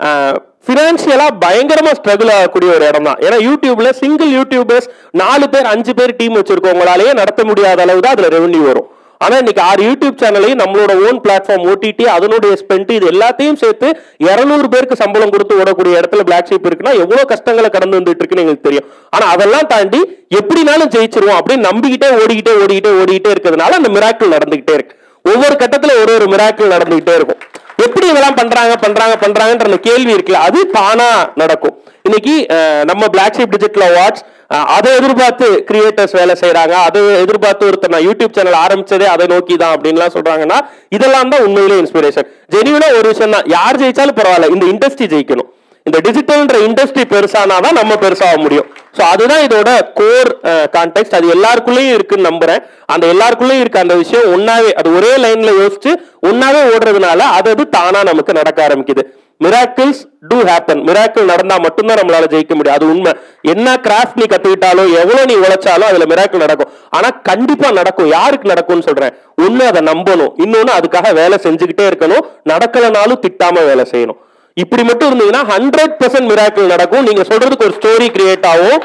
பினான்சியலா பயங்கரமா ஸ்ட்ரகிள் ஆகக்கூடிய ஒரு இடம் தான் ஏன்னா யூடியூப்ல சிங்கிள் யூடியூபர்ஸ் நாலு பேர் அஞ்சு பேர் டீம் வச்சிருக்கவங்களாலேயே நடத்த முடியாத அளவு தான் அதுல ரெவன்யூ வரும் ஆனா இன்னைக்கு ஆறு யூடியூப் சேனலையும் நம்மளோட ஓன் பிளாட்ஃபார்ம் ஓடிடி அதனுடைய ஸ்பெண்ட் இது எல்லாத்தையும் சேர்த்து இருநூறு பேருக்கு சம்பளம் கொடுத்து ஓடக்கூடிய இடத்துல பிளாக் ஷீப் இருக்குன்னா எவ்வளவு கஷ்டங்களை கடந்து வந்துட்டு இருக்குன்னு எங்களுக்கு தெரியும் ஆனா அதெல்லாம் தாண்டி எப்படினாலும் ஜெயிச்சிருவோம் அப்படின்னு நம்பிக்கிட்டே ஓடிக்கிட்டே ஓடிக்கிட்டே ஓடிக்கிட்டே இருக்கிறதுனால அந்த மிராக்கிள் நடந்துகிட்டே இருக்கு ஒவ்வொரு கட்டத்துல ஒரு ஒரு மிராக்கிள் நடந்துகிட்டே இருக்கும் எப்படி இதெல்லாம் பண்றாங்க பண்றாங்க பண்றாங்கன்ற அந்த கேள்வி இருக்குல்ல அது தானா நடக்கும் இன்னைக்கு அஹ், நம்ம பிளாக் ஷீப் டிஜிட்டல் அவார்ட்ஸ் அதை எதிர்பார்த்து கிரியேட்டர்ஸ் வேலை செய்யறாங்க அதை எதிர்பார்த்து ஒருத்தர் நான் யூடியூப் சேனல் ஆரம்பிச்சதே அதை நோக்கி தான் அப்படின்லாம் சொல்றாங்கன்னா இதெல்லாம் தான் உண்மையிலே இன்ஸ்பிரேஷன் ஜெனியூனா ஒரு விஷயம் தான் யார் ஜெயிச்சாலும் பரவாயில்ல இந்த இண்டஸ்ட்ரி ஜெயிக்கணும் இந்த டிஜிட்டல்ன்ற இண்டஸ்ட்ரி பெருசானாதான் நம்ம பெருசாக முடியும் ஸோ அதுதான் இதோட கோர் கான்டெக்ட் அது எல்லாருக்குள்ளேயும் இருக்குன்னு நம்புறேன் அந்த எல்லாருக்குள்ளேயும் இருக்க அந்த விஷயம் ஒன்னாவே அது ஒரே லைன்ல யோசிச்சு ஒன்னாவே ஓடுறதுனால அது அது தானா நமக்கு நடக்க ஆரம்பிக்குது மிராக்கிள்ஸ் டூ ஹேப்பன் மிராக்கிள் நடந்தா மட்டும்தான் நம்மளால ஜெயிக்க முடியும் அது உண்மை என்ன கிராஃப்ட் நீ கத்துக்கிட்டாலும் எவ்வளவு நீ உழைச்சாலும் அதுல மிராக்கிள் நடக்கும் ஆனா கண்டிப்பா நடக்கும் யாருக்கு நடக்கும்னு சொல்றேன் ஒண்ணு அதை நம்பணும் இன்னொன்னு அதுக்காக வேலை செஞ்சுக்கிட்டே இருக்கணும் நடக்கலனாலும் திட்டாம வேலை செய்யணும் இப்படி மட்டும் இருந்தீங்கன்னா ஹண்ட்ரட் பர்சன்ட் மிராக்கிள் நடக்கும் நீங்க சொல்றதுக்கு ஒரு ஸ்டோரி கிரியேட் ஆகும்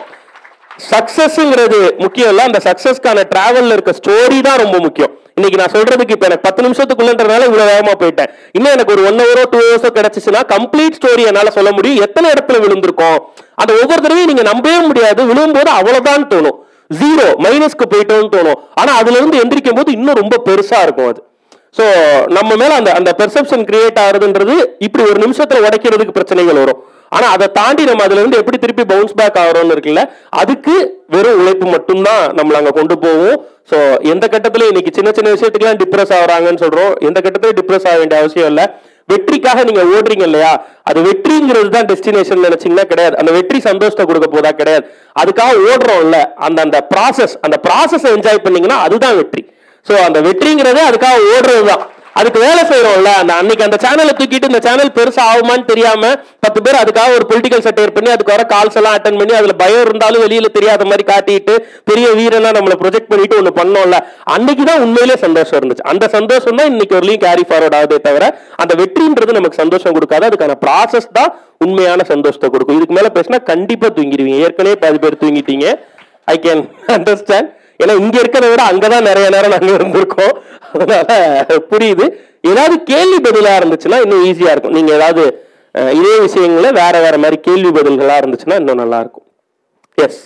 சக்சஸ்ங்கிறது முக்கியம் இல்ல அந்த சக்சஸ்க்கான டிராவல்ல இருக்க ஸ்டோரி தான் ரொம்ப முக்கியம் இன்னைக்கு நான் சொல்றதுக்கு இப்ப எனக்கு பத்து நிமிஷத்துக்குள்ளன்றதுனால இவ்வளவு வேகமா போயிட்டேன் இன்னும் எனக்கு ஒரு ஒன் ஹவரோ டூ ஹவர்ஸோ கிடைச்சிச்சுன்னா கம்ப்ளீட் ஸ்டோரி என்னால சொல்ல முடியும் எத்தனை இடத்துல விழுந்திருக்கோம் அந்த ஒவ்வொரு தடவையும் நீங்க நம்பவே முடியாது விழும்போது அவ்வளவுதான் தோணும் ஜீரோ மைனஸ்க்கு போயிட்டோம்னு தோணும் ஆனா அதுல இருந்து எந்திரிக்கும் போது இன்னும் ரொம்ப பெருசா இருக்கும் அது சோ நம்ம மேல அந்த அந்த பெர்செப்ஷன் கிரியேட் ஆகுதுன்றது இப்படி ஒரு நிமிஷத்துல உடைக்கிறதுக்கு பிரச்சனைகள் வரும் ஆனா அதை தாண்டி நம்ம அதுல இருந்து எப்படி திருப்பி பவுன்ஸ் பேக் ஆகிறோம்னு இருக்குல்ல அதுக்கு வெறும் உழைப்பு மட்டும்தான் நம்மள அங்க கொண்டு போவோம் சோ எந்த கட்டத்துல இன்னைக்கு சின்ன சின்ன விஷயத்துக்குலாம் டிப்ரெஸ் ஆகுறாங்கன்னு சொல்றோம் எந்த கட்டத்துல டிப்ரெஸ் ஆக வேண்டிய அவசியம் இல்ல வெற்றிக்காக நீங்க ஓடுறீங்க இல்லையா அது வெற்றிங்கிறது தான் டெஸ்டினேஷன் நினைச்சீங்கன்னா கிடையாது அந்த வெற்றி சந்தோஷத்தை கொடுக்க போதா கிடையாது அதுக்காக ஓடுறோம்ல அந்த அந்த ப்ராசஸ் அந்த ப்ராசஸ் என்ஜாய் பண்ணீங்கன்னா அதுதான் வெற்றி சோ அந்த வெற்றிங்கிறதே அதுக்காக ஓடுறது தான் அதுக்கு வேலை செய்யறோம்ல அந்த அன்னைக்கு அந்த சேனலை தூக்கிட்டு இந்த சேனல் பெருசா ஆகுமான்னு தெரியாம பத்து பேர் அதுக்காக ஒரு பொலிட்டிக்கல் சட்டையர் பண்ணி அதுக்கு வர கால்ஸ் எல்லாம் அட்டன் பண்ணி அதுல பயம் இருந்தாலும் வெளியில தெரியாத மாதிரி காட்டிட்டு பெரிய வீரனா நம்மள ப்ரொஜெக்ட் பண்ணிட்டு ஒண்ணு பண்ணோம்ல அன்னைக்கு தான் உண்மையிலே சந்தோஷம் இருந்துச்சு அந்த சந்தோஷம் தான் இன்னைக்கு வரலையும் கேரி ஃபார்வர்ட் ஆகுதே தவிர அந்த வெற்றின்றது நமக்கு சந்தோஷம் கொடுக்காது அதுக்கான ப்ராசஸ் தான் உண்மையான சந்தோஷத்தை கொடுக்கும் இதுக்கு மேல பேசினா கண்டிப்பா தூங்கிடுவீங்க ஏற்கனவே பாதி பேர் தூங்கிட்டீங்க ஐ கேன் அண்டர்ஸ்டாண்ட் ஏன்னா இங்க இருக்கிறத விட அங்கதான் நிறைய நேரம் நாங்க இருந்திருக்கோம் அதனால புரியுது ஏதாவது கேள்வி பதிலா இருந்துச்சுன்னா இன்னும் ஈஸியா இருக்கும் நீங்க ஏதாவது அஹ், இதே விஷயங்கள வேற வேற மாதிரி கேள்வி பதில்களா இருந்துச்சுன்னா இன்னும் நல்லா இருக்கும் எஸ்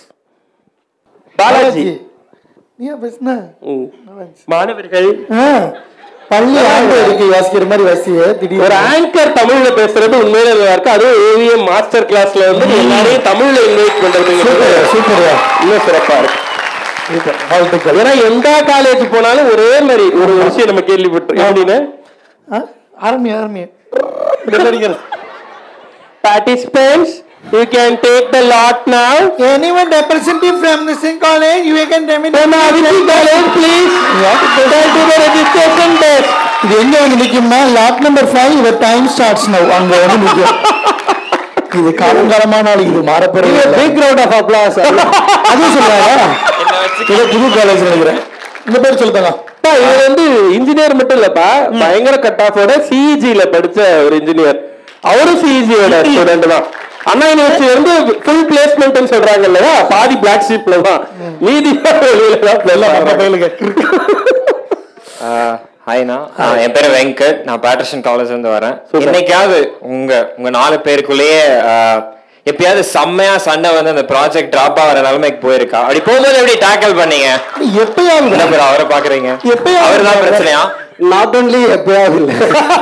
பாலாஜி நீ ஏன் பேசுன ம். மாணவர்கள் ஆ, பள்ளி ஆண்டு இருக்கு வாசிக்கிற மாதிரி வாசிய ஒரு திடீர் ஆங்கர் தமிழ்ல பேசுறது உண்மையிலே நல்லா இருக்கு அதுவும் ஏவிஎம் மாஸ்டர் கிளாஸ்ல வந்து எல்லாரையும் தமிழ்ல இன்வைட் பண்றதுங்கிறது சூப்பர்யா இன்னும் சிறப்பா இருக்கு சூப்பர் வாழ்த்துக்கள் ஏன்னா எந்த காலேஜ் போனாலும் ஒரே மாதிரி ஒரு விஷயம் நம்ம கேள்விப்பட்டோம் எப்படின்னு ஆ, ஆரம்பி ஆரம்பி அடிக்கிறது participants you can take the lot now Anyone representing from the same college, you can demonstrate. from Aditi college please go to the registration desk இது எங்க இங்க நிக்கும்னா லாட் நம்பர் ஃபைவ் இவர் டைம் ஸ்டார்ட்ஸ் நவ் அங்க வந்து நிக்கும் இது காலங்காலமான ஆளு இது மாறப்போறது பிக் ரவுண்ட் ஆஃப் அப்ளாஸ் அதுவும் சொல்றாங்க இது புது காலேஜ் நினைக்கிறேன் இந்த பேர் சொல்லுதாங்க அப்பா, இவர் வந்து இன்ஜினியர் மட்டும் இல்லப்பா பயங்கர கட் ஆஃபோட சிஇஜில படிச்ச ஒரு இன்ஜினியர் அவரும் சிஇஜியோட ஸ்டூடெண்ட் தான் அண்ணா யூனிவர்சிட்டி வந்து ஃபுல் பிளேஸ்மெண்ட் சொல்றாங்க இல்லையா பாதி பிளாக் ஷீப்ல தான் மீதி வெளியில தான் எல்லாம் நம்ம place பயிலுங்க ஹாய்ண்ணா என் பேர் வெங்கட் நான் பேட்டர்சன் காலேஜ் இருந்து வரேன் என்னைக்காவது உங்க உங்க நாலு பேருக்குள்ளேயே ஆஹ், எப்பயாவது செம்மையா சண்டை வந்து அந்த ப்ராஜெக்ட் டிராப் ஆகிற நிலைமைக்கு போயிருக்கா அப்படி போகும்போது எப்படி டேக்கிள் பண்ணீங்க எப்பயாவது என்ன பேர் அவரை பாக்குறீங்க எப்பயாவது அவர் தான் பிரச்சனையா நாட் ஒன்லி எப்பயாவது இல்லை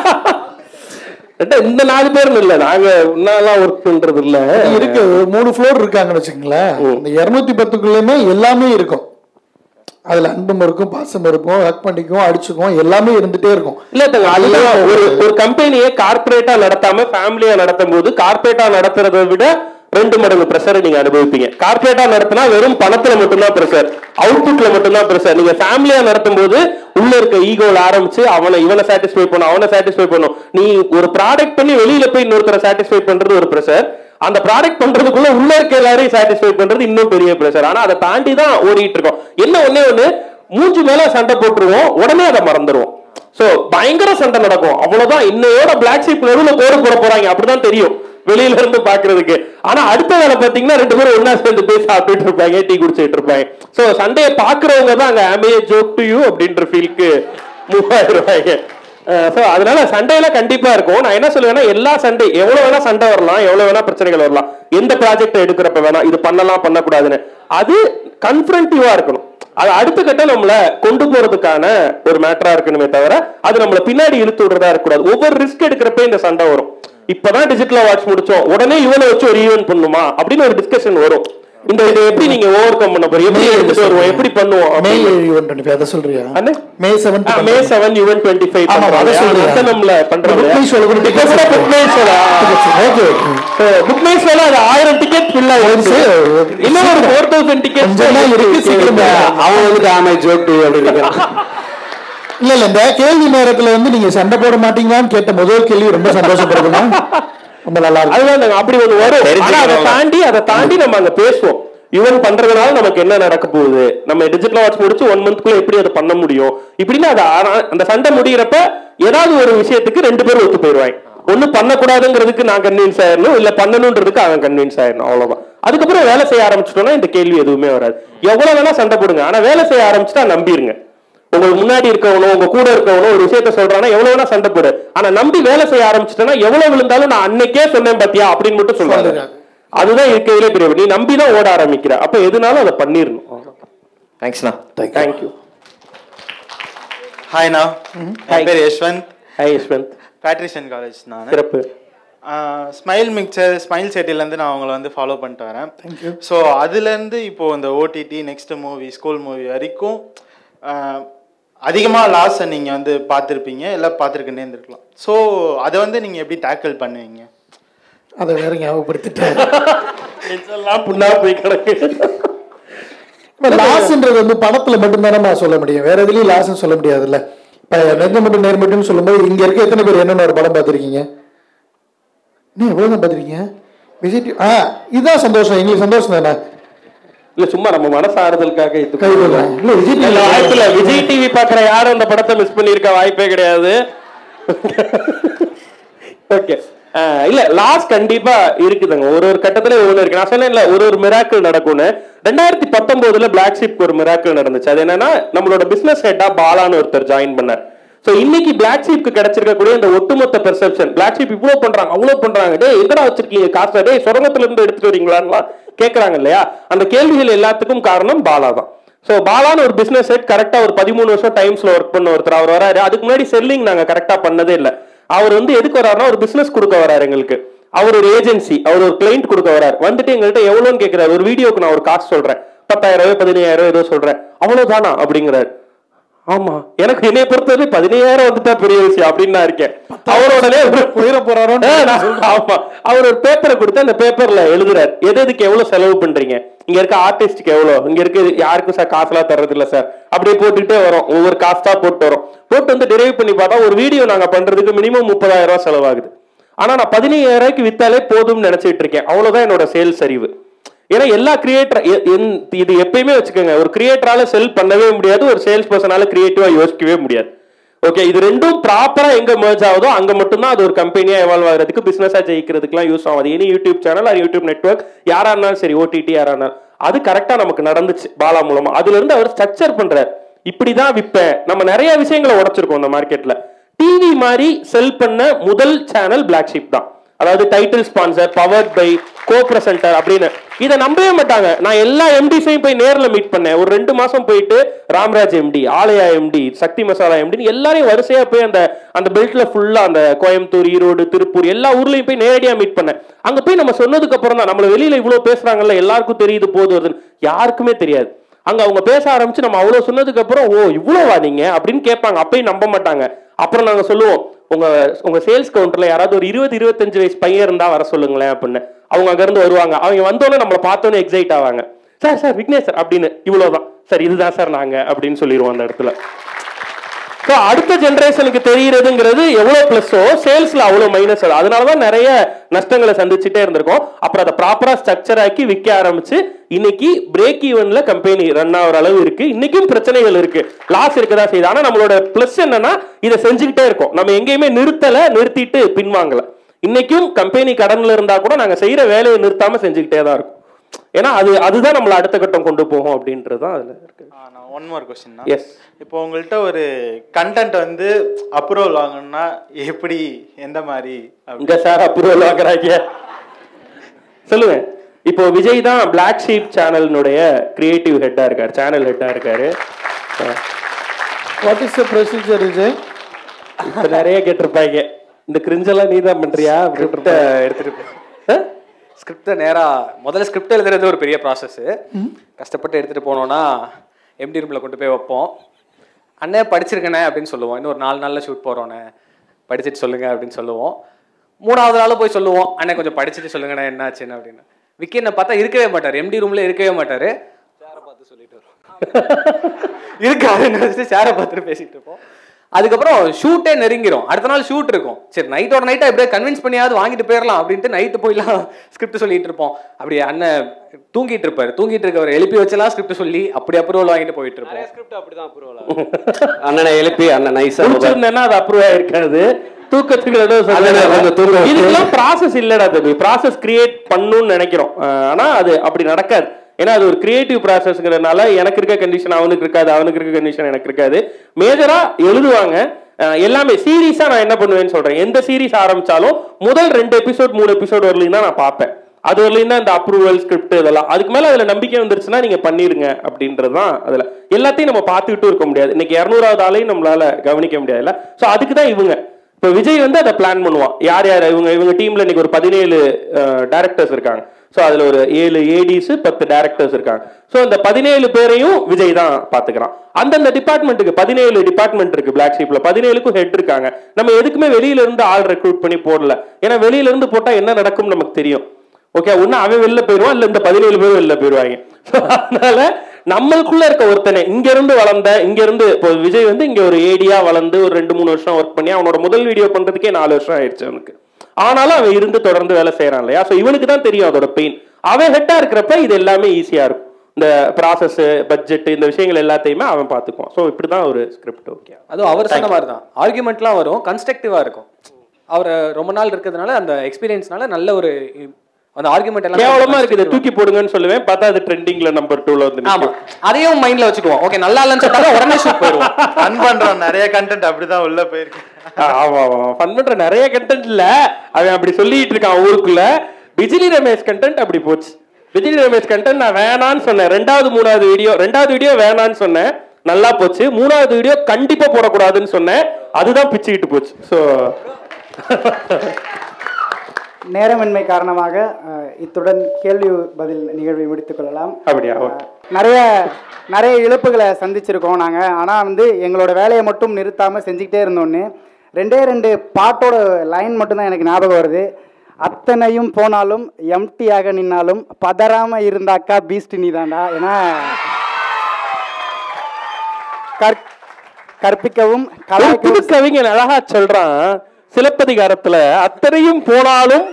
ரெண்டா, இந்த நாலு பேரும் இல்ல நாங்க உன்னாலாம் ஒர்க் பண்றது இல்ல இருக்கு ஒரு மூணு ஃப்ளோர் இருக்காங்கன்னு வச்சுக்கோங்களேன் இந்த இருநூத்தி பத்துக்குள்ளயுமே எல்லாமே இருக்கும் அதுல அன்பும் இருக்கும் பாசம் இருக்கும் ஹக் பண்ணிக்கும் அடிச்சுக்கும் எல்லாமே இருந்துட்டே இருக்கும் இல்ல தங்க அதுதான் ஒரு ஒரு கம்பெனியை கார்பரேட்டா நடத்தாம ஃபேமிலியா நடத்தும் போது கார்பரேட்டா நடத்துறதை விட ரெண்டு மடங்கு ப்ரெஷரை நீங்க அனுபவிப்பீங்க கார்பரேட்டா நடத்தினா வெறும் பணத்துல மட்டும்தான் ப்ரெஷர் அவுட்புட்ல மட்டும்தான் ப்ரெஷர் நீங்க ஃபேமிலியா நடத்தும் போது உள்ள இருக்க ஈகோல ஆரம்பிச்சு அவனை இவனை சாட்டிஸ்ஃபை பண்ணும் அவனை சாட்டிஸ்ஃபை பண்ணும் நீ ஒரு ப்ராடக்ட் பண்ணி வெளியில போய் இன்னொருத்தரை சாட்டிஸ்ஃபை பண்றது ஒரு ப்ரெஷர் அந்த ப்ராடக்ட் பண்றதுக்குள்ள உள்ள இருக்க எல்லாரையும் சாட்டிஸ்ஃபை பண்றது இன்னும் பெரிய ப்ரெஷர் ஆனா அதை தாண்டி தான் ஓடிட்டு இருக்கோம் என்ன ஒண்ணே ஒண்ணு மூஞ்சி மேல சண்டை போட்டுருவோம் உடனே அதை மறந்துடுவோம் சோ பயங்கர சண்டை நடக்கும் அவ்வளவுதான் இன்னையோட பிளாக் ஷீப் நடுவுல கோடு போட போறாங்க அப்படிதான் தெரியும் வெளியில இருந்து பாக்குறதுக்கு ஆனா அடுத்த வேலை பாத்தீங்கன்னா ரெண்டு பேரும் ஒண்ணா சேர்ந்து போய் சாப்பிட்டுட்டு இருப்பாங்க டீ குடிச்சிட்டு இருப்பாங்க சோ சண்டையை பாக்குறவங்க தான் அங்க ஆமே ஜோக் டு யூ அப்படின்ற ஃபீல்க்கு மூவ் ஆயிடுவாங்க சோ அதனால சண்டையில கண்டிப்பா இருக்கும் நான் என்ன சொல்லுவேன்னா எல்லா சண்டை எவ்வளவு வேணா சண்டை வரலாம் எவ்வளவு வேணா பிரச்சனைகள் வரலாம் எந்த ப்ராஜெக்ட் எடுக்கிறப்ப வேணா இது பண்ணலாம் பண்ணக்கூடாதுன்னு அது கன்ஃபரன்டிவா இருக்கணும் அது அடுத்த கட்டம் நம்மள கொண்டு போறதுக்கான ஒரு மேட்டரா இருக்கணுமே தவிர அது நம்மள பின்னாடி இழுத்து விடுறதா இருக்கக்கூடாது ஒவ்வொரு ரிஸ்க் எடுக்கிறப்ப இந்த சண்டை வரும் இப்பதான் டிஜிட்டல் வாட்ச் முடிச்சோம் உடனே இவனை வச்சு ஒரு ஈவென்ட் பண்ணுமா அப்படின்னு ஒரு டிஸ்கஷன் வரும் இந்த இதை எப்படி நீங்க ஓவர் கம் பண்ண போறோம் எப்படி எடுத்துட்டு வருவோம் எப்படி பண்ணுவோம் மே அப்படின்னு. ஈவெண்ட் டுவெண்ட்டி ஃபைவ் அதை சொல்றியா அண்ணே? மே செவன் ஆ, மே செவன் யுவன் டுவெண்ட்டி ஃபைவ் ஆமா, அதை சொல்றேன். நம்மள பண்றோம் Book my show ல கூட இப்ப tickets கூட இருக்கு. புக் மை ஷோல ஓகே புக் மை ஷோல அது ஆயிரம் டிக்கெட் ஃபில் ஆயிடுச்சு இன்னும் ஒரு ஃபோர் தௌசண்ட் டிக்கெட் கொஞ்சம் தான் இருக்கு சீக்கிரம் போங்க. அவன் வந்து ஆமை ஜோக் டு அப்படின்னு இல்ல இல்ல இந்த கேள்வி நேரத்துல வந்து நீங்க சண்டை போட மாட்டீங்களான்னு கேட்ட முதல் கேள்வி ரொம்ப சந்தோஷப்படுதுமா ரொம்ப நல்லா இருக்கு அதுதான் நாங்க அப்படி ஒண்ணு வரும் ஆனா அதை தெரிஞ்சுக்கிறோம். தாண்டி அதை தாண்டி நம்ம அங்க பேசுவோம் யுவன் பண்றதுனால நமக்கு என்ன நடக்க போகுது நம்ம டிஜிட்டல் வாட்ச் முடிச்சு ஒன் மந்த்க்குள்ள எப்படி அதை பண்ண முடியும் இப்படின்னு அது ஆனா- அந்த சண்டை முடிகிறப்ப ஏதாவது ஒரு விஷயத்துக்கு ரெண்டு பேரும் ஒத்து போயிருவாங்க ஒண்ணு பண்ணக்கூடாதுங்கிறதுக்கு நான் கன்வின்ஸ் ஆயிடணும் இல்ல பண்ணணுன்றதுக்கு அவன் கன்வின்ஸ் ஆயிடணும் அவ்வளவுதான் அதுக்கப்புறம் வேலை செய்ய ஆரம்பிச்சிட்டோம்னா இந்த கேள்வி எதுவுமே வராது எவ்வளவு வேணா சண்டை போடுங்க ஆனா வேலை செய்ய ஆரம்பிச்சுட்டா நம்பிருங்க உங்களுக்கு முன்னாடி இருக்கவனோ உங்க கூட இருக்கவனோ ஒரு விஷயத்த சொல்றானா எவ்வளவு வேணா சண்டை போடு ஆனா நம்பி வேலை செய்ய ஆரம்பிச்சிட்டேன்னா எவ்வளவு விழுந்தாலும் நான் அன்னைக்கே சொன்னேன் பாத்தியா அப்படின்னு மட்டும் சொல்றாங்க சொல்லுங்க. அதுதான் இருக்கிறதுலே பெரிய நீ நம்பி தான் ஓட ஆரம்பிக்கிற அப்ப எதுனாலும் அதை பண்ணிடணும் தேங்க்ஸ்ண்ணா தேங்க்யூ ஹாய்ண்ணா என் பேர் யஷ்வந்த் ஹை யஷ்வந்த் பேட்ரிஷன் காலேஜ் நான் சிறப்பு ஸ்மைல் மிக்சர் ஸ்மைல் செட்டிலேருந்து நான் அவங்கள வந்து ஃபாலோ பண்ணிட்டு வரேன் ஸோ அதுலேருந்து இப்போ இந்த OTT next movie school movie வரைக்கும் அதிகமாக லாஸை நீங்கள் வந்து பார்த்துருப்பீங்க இல்லை பார்த்துருக்குன்னே இருந்திருக்கலாம் ஸோ அதை வந்து நீங்கள் எப்படி டேக்கிள் பண்ணுவீங்க அதை வேற ஞாபகப்படுத்திட்டேன் எல்லாம் புண்ணா போய் கிடக்கு லாஸ்ன்றது வந்து படத்துல மட்டும்தானே நான் சொல்ல முடியும் வேற எதுலயும் லாஸ்ன்னு சொல்ல முடியாதுல்ல இப்ப நெஞ்ச மட்டும் நேர் மட்டும் சொல்லும்போது இங்க இருக்க எத்தனை பேர் என்னென்ன ஒரு படம் பார்த்திருக்கீங்க நீ எவ்வளவு தான் பார்த்திருக்கீங்க விஜய் டிவி- ஆ இதுதான் சந்தோஷம் எங்களுக்கு சந்தோஷம் தானே இல்ல சும்மா நம்ம மனசு ஆறுதலுக்காக இது கை கொடுக்கலாம். இல்ல விஜய் இல்ல, டிவி வாய்ப்பில்ல விஜய் டிவி பாக்குற யாரும் அந்த படத்தை மிஸ் பண்ணிருக்க வாய்ப்பே கிடையாது ஓகே இல்ல லாஸ் கண்டிப்பா இருக்குதுங்க ஒரு ஒரு கட்டத்துல ஒண்ணு இருக்கு நான் சொன்னேன்ல ஒரு ஒரு மிராக்கிள் நடக்கும்னு ரெண்டாயிரத்தி பத்தொன்பதுல பிளாக் ஷிப்க்கு ஒரு மிராக்கிள் நடந்துச்சு அது என்னன்னா நம்மளோட பிசினஸ் ஹெட்டா பாலான்னு ஒருத்தர் ஜாயின் பண்ணார் சோ இன்னைக்கு பிளாக் ஷீப்க்கு கிடைச்சிருக்கக்கூடிய இந்த ஒட்டுமொத்த பெர்செப்ஷன் பிளாக் ஷீப் இவ்வளவு பண்றாங்க அவ்வளவு பண்றாங்க டேய் எங்கடா வச்சிருக்கீங்க காசு டேய் சுரங்கத்துல இருந்து எடுத்துட்டு வரீங்களான்லாம் கேக்குறாங்க இல்லையா அந்த கேள்விகள் எல்லாத்துக்கும் காரணம் பாலா தான் சோ பாலான்னு ஒரு பிசினஸ் ஹெட் கரெக்டா ஒரு பதிமூணு வருஷம் டைம்ஸ்ல ஒர்க் பண்ண ஒருத்தர் அவர் வராரு அதுக்கு முன்னாடி செல்லிங் நாங்க கரெக்டா பண்ணதே இல்ல அவர் வந்து எதுக்கு வராருன்னா ஒரு பிசினஸ் கொடுக்க வராரு எங்களுக்கு அவர் ஒரு ஏஜென்சி அவர் ஒரு கிளைண்ட் கொடுக்க வராரு வந்துட்டு எங்கள்கிட்ட எவ்வளோன்னு கேட்கிறாரு ஒரு வீடியோக்கு நான் ஒரு காசு சொல்றேன் பத்தாயிரம் ரூபாய் பதினையாயிரம் ஏதோ சொல்றேன் அவ்வளவுதானா அப்படிங்கிறாரு ஆமா எனக்கு என்னைய பொறுத்தவரை பதினையாயிரம் வந்துட்டா பெரிய விஷயம் அப்படின்னு நான் இருக்கேன் அவர் உடனே போயிட போறாரோன்னு ஆ, நான் ஆமா அவர் ஒரு பேப்பரை கொடுத்து அந்த பேப்பர்ல எழுதுறாரு எது எதுக்கு எவ்வளவு செலவு பண்றீங்க இங்க இருக்க ஆர்டிஸ்ட்க்கு எவ்வளவு இங்க இருக்க யாருக்கும் சார் காசுலாம் தர்றது இல்ல சார் அப்படியே போட்டுக்கிட்டே வரோம் ஒவ்வொரு காசு தான் போட்டு வரோம் போட்டு வந்து டெரைவ் பண்ணி பார்த்தா ஒரு வீடியோ நாங்க பண்றதுக்கு மினிமம் முப்பதாயிரம் ரூபாய் செலவாகுது ஆனா நான் பதினையாயிரம் ரூபாய்க்கு வித்தாலே போதும்னு நினைச்சிட்டு இருக்கேன் அவ்வளவுதான் என்னோட சேல்ஸ் அறிவு ஏன்னா எல்லா கிரியேட்டர் இது எப்பயுமே வச்சுக்கோங்க ஒரு கிரியேட்டரால செல் பண்ணவே முடியாது ஒரு சேல்ஸ் பர்சனால கிரியேட்டிவா யோசிக்கவே முடியாது ஓகே இது ரெண்டும் ப்ராப்பரா எங்க merge ஆகுதோ அங்க மட்டும்தான் அது ஒரு கம்பெனியா எவால்வ் ஆகிறதுக்கு பிசினஸா ஜெயிக்கிறதுக்குலாம் யூஸ் ஆகும் அது எனி யூடியூப் சேனல் அது யூடியூப் நெட்வொர்க் யாரா இருந்தாலும் சரி ஓடிடி யாரா இருந்தாலும் அது கரெக்டா நமக்கு நடந்துச்சு பாலா மூலமா அதுல இருந்து அவர் ஸ்ட்ரக்சர் பண்றாரு இப்படிதான் விற்பேன் நம்ம நிறைய விஷயங்களை உடைச்சிருக்கோம் இந்த மார்க்கெட்ல டிவி மாதிரி செல் பண்ண முதல் சேனல் பிளாக் ஷீப் தான் அதாவது title sponsor powered by co presenter அப்படின்னு இதை நம்பவே மாட்டாங்க நான் எல்லா எம்டிஸையும் போய் நேர்ல மீட் பண்ணேன் ஒரு ரெண்டு மாசம் போயிட்டு ராம்ராஜ் எம்டி ஆலயா எம்டி சக்தி மசாலா எம்டி எல்லாரையும் வரிசையா போய் அந்த அந்த பெல்ட்ல ஃபுல்லா அந்த கோயம்புத்தூர் ஈரோடு திருப்பூர் எல்லா ஊர்லயும் போய் நேரடியா மீட் பண்ணேன் அங்க போய் நம்ம சொன்னதுக்கு அப்புறம் தான் நம்மள வெளியில இவ்வளவு பேசுறாங்கல்ல எல்லாருக்கும் தெரியுது போது வருதுன்னு யாருக்குமே தெரியாது அங்க அவங்க பேச ஆரம்பிச்சு நம்ம அவ்வளவு சொன்னதுக்கு அப்புறம் ஓ இவ்வளவா நீங்க அப்படின்னு கேட்பாங்க அப்பயும் நம்ப மாட்டாங்க அப்புறம் நாங்க சொல்லுவோம் உங்க உங்க சேல்ஸ் கவுண்டர்ல யாராவது ஒரு இருபது இருபத்தஞ்சு வயசு பையன் இருந்தா வர சொல்லுங்களேன் அப்படின்னு அவங்க அங்க இருந்து வருவாங்க அவங்க வந்தோடனே நம்மளை பார்த்தோன்னே எக்ஸைட் ஆவாங்க சார் சார் விக்னேஷ் சார் அப்படின்னு இவ்வளவுதான் சார் இதுதான் சார் நாங்க அப்படின்னு சொல்லிடுவோம் அந்த இடத்துல ஸோ அடுத்த ஜென்ரேஷனுக்கு தெரியுறதுங்கிறது எவ்வளவு பிளஸோ சேல்ஸ்ல அவ்வளவு மைனஸ் அது அதனால தான் நிறைய நஷ்டங்களை சந்திச்சுட்டே இருந்திருக்கோம் அப்புறம் அதை ப்ராப்பரா ஸ்ட்ரக்சர் ஆக்கி விற்க ஆரம்பிச்சு இன்னைக்கு பிரேக் ஈவன்ல கம்பெனி ரன் ஆகிற அளவு இருக்கு இன்னைக்கும் பிரச்சனைகள் இருக்கு லாஸ் இருக்கதா செய்யுது ஆனா நம்மளோட பிளஸ் என்னன்னா இதை செஞ்சுக்கிட்டே இருக்கோம் நம்ம எங்கேயுமே நிறுத்தல நிறுத்திட்டு பின்வாங்கல இன்னைக்கும் கம்பெனி கடன்ல இருந்தா கூட நாங்க செய்யற வேலையை நிறுத்தாம செஞ்சுக்கிட்டே தான் இருக்கோம் ஏன்னா அது அதுதான் நம்மள அடுத்த கட்டம் கொண்டு போகும் அப்படின்றது தான் அதுல இருக்கு ஆ, நான் ஒன் மோர் கொஸ்டின் Yes. இப்போ உங்கள்கிட்ட ஒரு கண்டென்ட் வந்து அப்ரூவல் வாங்கணும்னா எப்படி எந்த மாதிரி அப்படி? இங்க சார் அப்ரூவல் வாங்குறாங்க சொல்லுங்க இப்போ விஜய் தான் பிளாக் ஷீப் சேனலினுடைய கிரியேட்டிவ் ஹெட்டா இருக்காரு சேனல் ஹெட்டா இருக்காரு what is the procedure Vijay இப்ப நிறைய கேட்டிருப்பாங்க இந்த கிரிஞ்செல்லாம் நீ தான் பண்றியா ஸ்கிரிப்டை எடுத்துட்டு போ ஸ்கிரிப்டை நேரா முதல்ல ஸ்கிரிப்ட் எழுதுறது ஒரு பெரிய ப்ராசஸ் கஷ்டப்பட்டு எடுத்துட்டு போனோம்னா எம்டி ரூம்ல கொண்டு போய் வைப்போம் அண்ணே படிச்சிருக்கண்ணே அப்படின்னு சொல்லுவோம் இன்னும் ஒரு நாலு நாள்ல ஷூட் போறோண்ணே படிச்சுட்டு சொல்லுங்க அப்படின்னு சொல்லுவோம் மூணாவது நாள் போய் சொல்லுவோம் அண்ணே கொஞ்சம் படிச்சுட்டு சொல்லுங்கண்ணே என்னாச்சுன்னு அப்படின்னு விக்கி என்ன பார்த்தா இருக்கவே மாட்டார் எம்டி ரூம்ல இருக்கவே மாட்டாரு சேரை பார்த்து சொல்லிட்டு வரும் இருக்காருன்னு நினைச்சிட்டு சேரை பார்த்துட்டு பேசிட்டு இருப்போம் அதுக்கப்புறம் ஷூட்டே நெருங்கிரும் அடுத்த நாள் ஷூட் இருக்கும் சரி நைட்டோட நைட்டா எப்படியே கன்வின்ஸ் பண்ணியாவது வாங்கிட்டு போயிடலாம் அப்படின்ட்டு நைட்டு போய்லாம் ஸ்கிரிப்ட் சொல்லிட்டு இருப்போம் அப்படி அண்ணன் தூங்கிட்டு இருப்பாரு தூங்கிட்டு இருக்கவர் எழுப்பி வச்செல்லாம் ஸ்கிரிப்ட் சொல்லி அப்படி அப்ரூவல் வாங்கிட்டு போயிட்டு இருப்போம் ஸ்கிரிப்ட் அப்படிதான் அப்ரூவல் அண்ணனை எழுப்பி அண்ணன் நைஸா முடிச்சிருந்தேன்னா அது அப்ரூவ் ஆயிருக்காது தூக்கத்துக்கு நடுவுல சொல்லுங்க. அதுல கொஞ்சம் தூங்க வச்சு. இதுக்கெல்லாம் ப்ராசஸ் இல்லடா தம்பி ப்ராசஸ் கிரியேட் பண்ணணும்னு நினைக்கிறோம் அஹ் ஆனா அது அப்படி நடக்காது ஏன்னா அது ஒரு கிரியேட்டிவ் ப்ராசஸ்ங்கிறதுனால எனக்கு இருக்க கண்டிஷன் அவனுக்கு இருக்காது அவனுக்கு இருக்க கண்டிஷன் எனக்கு இருக்காது மேஜரா எழுதுவாங்க அஹ் எல்லாமே சீரீஸா நான் என்ன பண்ணுவேன்னு சொல்றேன் எந்த சீரீஸ் ஆரம்பிச்சாலும் முதல் ரெண்டு எபிசோட் மூணு எபிசோட் வரலையும் தான் நான் பார்ப்பேன் அது வரலையும் தான் இந்த அப்ரூவல் ஸ்கிரிப்ட் இதெல்லாம் அதுக்கு மேல அதுல நம்பிக்கை வந்துருச்சுன்னா நீங்க பண்ணிருங்க அப்படின்றது தான் அதுல எல்லாத்தையும் நம்ம பார்த்துக்கிட்டும் இருக்க முடியாது இன்னைக்கு இரநூறாவது ஆளையும் நம்மளால கவனிக்க முடியாதுல்ல ஸோ அதுக்கு தான் இவங்க இப்போ விஜய் வந்து அதை பிளான் பண்ணுவான் யார் யார் இவங்க இவங்க டீம்ல இன்னைக்கு ஒரு பதினேழு டேரக்டர்ஸ் இருக்காங்க ஸோ அதுல ஒரு ஏழு ஏடிஸ் பத்து டேரக்டர்ஸ் இருக்காங்க ஸோ அந்த பதினேழு பேரையும் விஜய் தான் பாத்துக்கிறான் அந்தந்த டிபார்ட்மெண்ட்டுக்கு பதினேழு டிபார்ட்மெண்ட் இருக்கு பிளாக் ஷீப்ல பதினேழுக்கும் ஹெட் இருக்காங்க நம்ம எதுக்குமே வெளியில இருந்து ஆள் ரெக்ரூட் பண்ணி போடல ஏன்னா வெளியில இருந்து போட்டா என்ன நடக்கும் நமக்கு தெரியும் ஓகே ஒண்ணு அவன் வெளில போயிடுவான் இல்ல இந்த பதினேழு பேர் வெளில போயிடுவாங்க So, அதனால நம்மளுக்குள்ள இருக்க ஒருத்தனை இங்க இருந்து வளர்ந்த இங்க இருந்து இப்போ விஜய் வந்து இங்க ஒரு ஏடியா வளர்ந்து ஒரு ரெண்டு மூணு வருஷம் ஒர்க் பண்ணி அவனோட முதல் வீடியோ பண்றதுக்கே நாலு வருஷம் ஆயிடுச்சு அவனுக்கு ஆனாலும் அவன் இருந்து தொடர்ந்து வேலை செய்யறான் இல்லையா ஸோ இவனுக்கு தான் தெரியும் அதோட பெயின் அவன் ஹெட்டா இருக்கிறப்ப இது எல்லாமே ஈஸியா இருக்கும் இந்த ப்ராசஸ் பட்ஜெட் இந்த விஷயங்கள் எல்லாத்தையுமே அவன் பார்த்துக்குவான் ஸோ இப்படிதான் ஒரு ஸ்கிரிப்ட் ஓகே அதுவும் அவர் சொன்ன மாதிரி தான் ஆர்குமெண்ட்லாம் வரும் கன்ஸ்ட்ரக்டிவா இருக்கும் அவர் ரொம்ப நாள் இருக்கிறதுனால அந்த எக்ஸ்பீரியன்ஸ்னால நல்ல ஒரு அந்த ஆர்குமெண்ட் எல்லாம் கேவலமா இருக்கு இதை தூக்கி போடுங்கன்னு சொல்லுவேன் பார்த்தா அது ட்ரெண்டிங்ல நம்பர் டூல வந்து ஆமா நிக்கும். அதையும் மைண்ட்ல வச்சுக்குவோம் ஓகே நல்லா இல்லைன்னு சொன்னா உடனே ஷூட் போயிடுவோம் ஃபன் பண்றோம் நிறைய கண்டென்ட் அப்படிதான் உள்ள போயிருக்கு ஆமா ஆமா ஃபன் பண்ற நிறைய கண்டென்ட் இல்ல அவன் அப்படி சொல்லிட்டு இருக்கான் ஊருக்குள்ள பிஜிலி ரமேஷ் கண்டென்ட் அப்படி போச்சு பிஜிலி ரமேஷ் கண்டென்ட் நான் வேணான்னு சொன்னேன் ரெண்டாவது மூணாவது வீடியோ ரெண்டாவது வீடியோ வேணான்னு சொன்னேன் நல்லா போச்சு மூணாவது வீடியோ கண்டிப்பா போடக்கூடாதுன்னு சொன்னேன் அதுதான் பிச்சுக்கிட்டு போச்சு ஸோ நேரமின்மை காரணமாக அஹ், இத்துடன் கேள்வி பதில் நிகழ்வை முடித்துக் கொள்ளலாம் அப்படியா ஓகே நிறைய நிறைய இழப்புகளை சந்திச்சிருக்கோம் நாங்கள் ஆனால் வந்து எங்களோட வேலையை மட்டும் நிறுத்தாமல் செஞ்சுக்கிட்டே இருந்தோன்னு ரெண்டே ரெண்டு பாட்டோட லைன் மட்டும்தான் எனக்கு ஞாபகம் வருது அத்தனையும் போனாலும் எம்டியாக நின்னாலும் பதறாமல் இருந்தாக்கா பீஸ்ட் நீ தாண்டா ஏன்னா கற் கற்பிக்கவும் ஒரு கலாய்க்கவும் புது கவிஞன் அழகா சொல்றான் சிலப்பதிகாரத்துல அத்தனையும் போனாலும்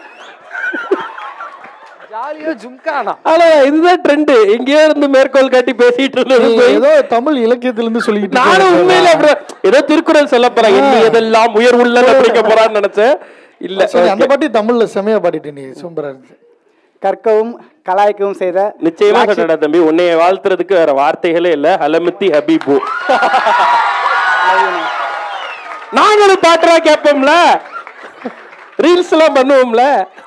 ஜாலியோ ஜும்கானா ஆனா இதுதான் ட்ரெண்ட் எங்கேயோ இருந்து மேற்கோள் காட்டி பேசிட்டு இருந்தது நீ போய் ஏதோ தமிழ் இலக்கியத்திலிருந்து சொல்லிக்கிட்டு நானும் இருக்க. உண்மையில அப்புறம் ஏதோ திருக்குறள் சொல்ல போறேன் எண்ணி எதெல்லாம் உயர் உள்ள படிக்க போறான்னு நினைச்சேன் இல்ல சரி அந்த okay. பாட்டி தமிழ்ல செமையா பாடிட்டு நீ சூப்பரா இருந்துச்சு கற்கவும் கலாய்க்கவும் செய்த நிச்சயமா Black Sheep சொல்றா தம்பி உன்னைய வாழ்த்துறதுக்கு வேற வார்த்தைகளே இல்ல ஹலமித்தி ஹபீபு நாங்களும் பாட்டுறா கேட்போம்ல ரீல்ஸ் எல்லாம் பண்ணுவோம்ல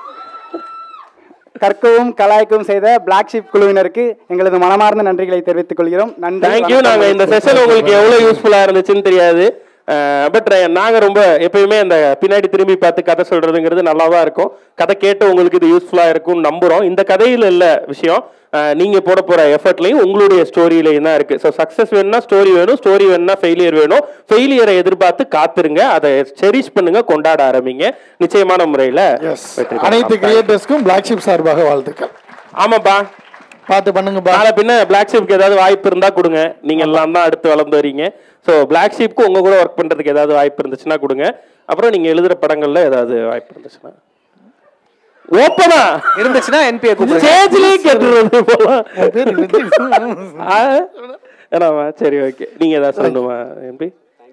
கற்கவும் கலாய்க்கவும் செய்த பிளாக் ஷீப் குழுவினருக்கு எங்களது மனமார்ந்த நன்றிகளை தெரிவித்துக் கொள்கிறோம் நன்றி தேங்க்யூ வணக்கம். நாங்க இந்த செஷன் உங்களுக்கு எவ்வளவு யூஸ்ஃபுல்லா இருந்துச்சுன்னு தெரியாது பட் நாங்க ரொம்ப எப்பயுமே அந்த பின்னாடி திரும்பி பார்த்து கதை சொல்றதுங்கிறது நல்லா தான் இருக்கும் கதை கேட்டு உங்களுக்கு இது யூஸ்ஃபுல்லா இருக்கும்னு நம்புறோம் இந்த கதையில இல்ல விஷயம் அஹ், நீங்க போட போற எஃபர்ட்லையும் உங்களுடைய ஸ்டோரியிலையும் தான் இருக்கு ஸோ சக்சஸ் வேணும்னா ஸ்டோரி வேணும் ஸ்டோரி வேணும்னா ஃபெயிலியர் வேணும் ஃபெயிலியரை எதிர்பார்த்து காத்துருங்க அதை செரிஷ் பண்ணுங்க கொண்டாட ஆரம்பிங்க நிச்சயமான முறையில எஸ் வெற்றி அனைத்து பெறலாம். கிரியேட்டர்ஸ்க்கும் பிளாக் ஷிப் சார்பாக வாழ்த்துக்கள் ஆமாப்பா பார்த்து பண்ணுங்கப்பா நாளை பின்ன பிளாக் ஷீப்க்கு ஏதாவது வாய்ப்பு இருந்தா கொடுங்க நீங்க எல்லாம் தான் அடுத்து வளர்ந்து வரீங்க ஸோ பிளாக் ஷீப்க்கு உங்க கூட ஒர்க் பண்றதுக்கு ஏதாவது வாய்ப்பு இருந்துச்சுன்னா கொடுங்க அப்புறம் நீங்க எழுதுற படங்கள்ல ஏதாவது வாய்ப்பு இருந்துச்சுன்னா ஓப்பனா இருந்துச்சுன்னா என்பிஏ கூப்பிடுங்க ஸ்டேஜ்லயே கேட்டுறது போல உன் பேரு விஜய். ஆ? ஏன்னாமா சரி ஓகே நீங்க ஏதாவது சொல்லணுமா எம்பி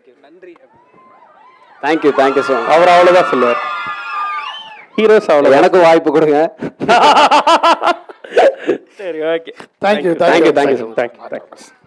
தேங்க்யூ தேங்க்யூ ஸோ அவர் அவ்வளவுதான் சொல்லுவார் ஹீரோஸ் அவ்வளவு எனக்கு வாய்ப்பு கொடுங்க சரி okay Thank you, thank thank you you. Thank you so much thank you thank you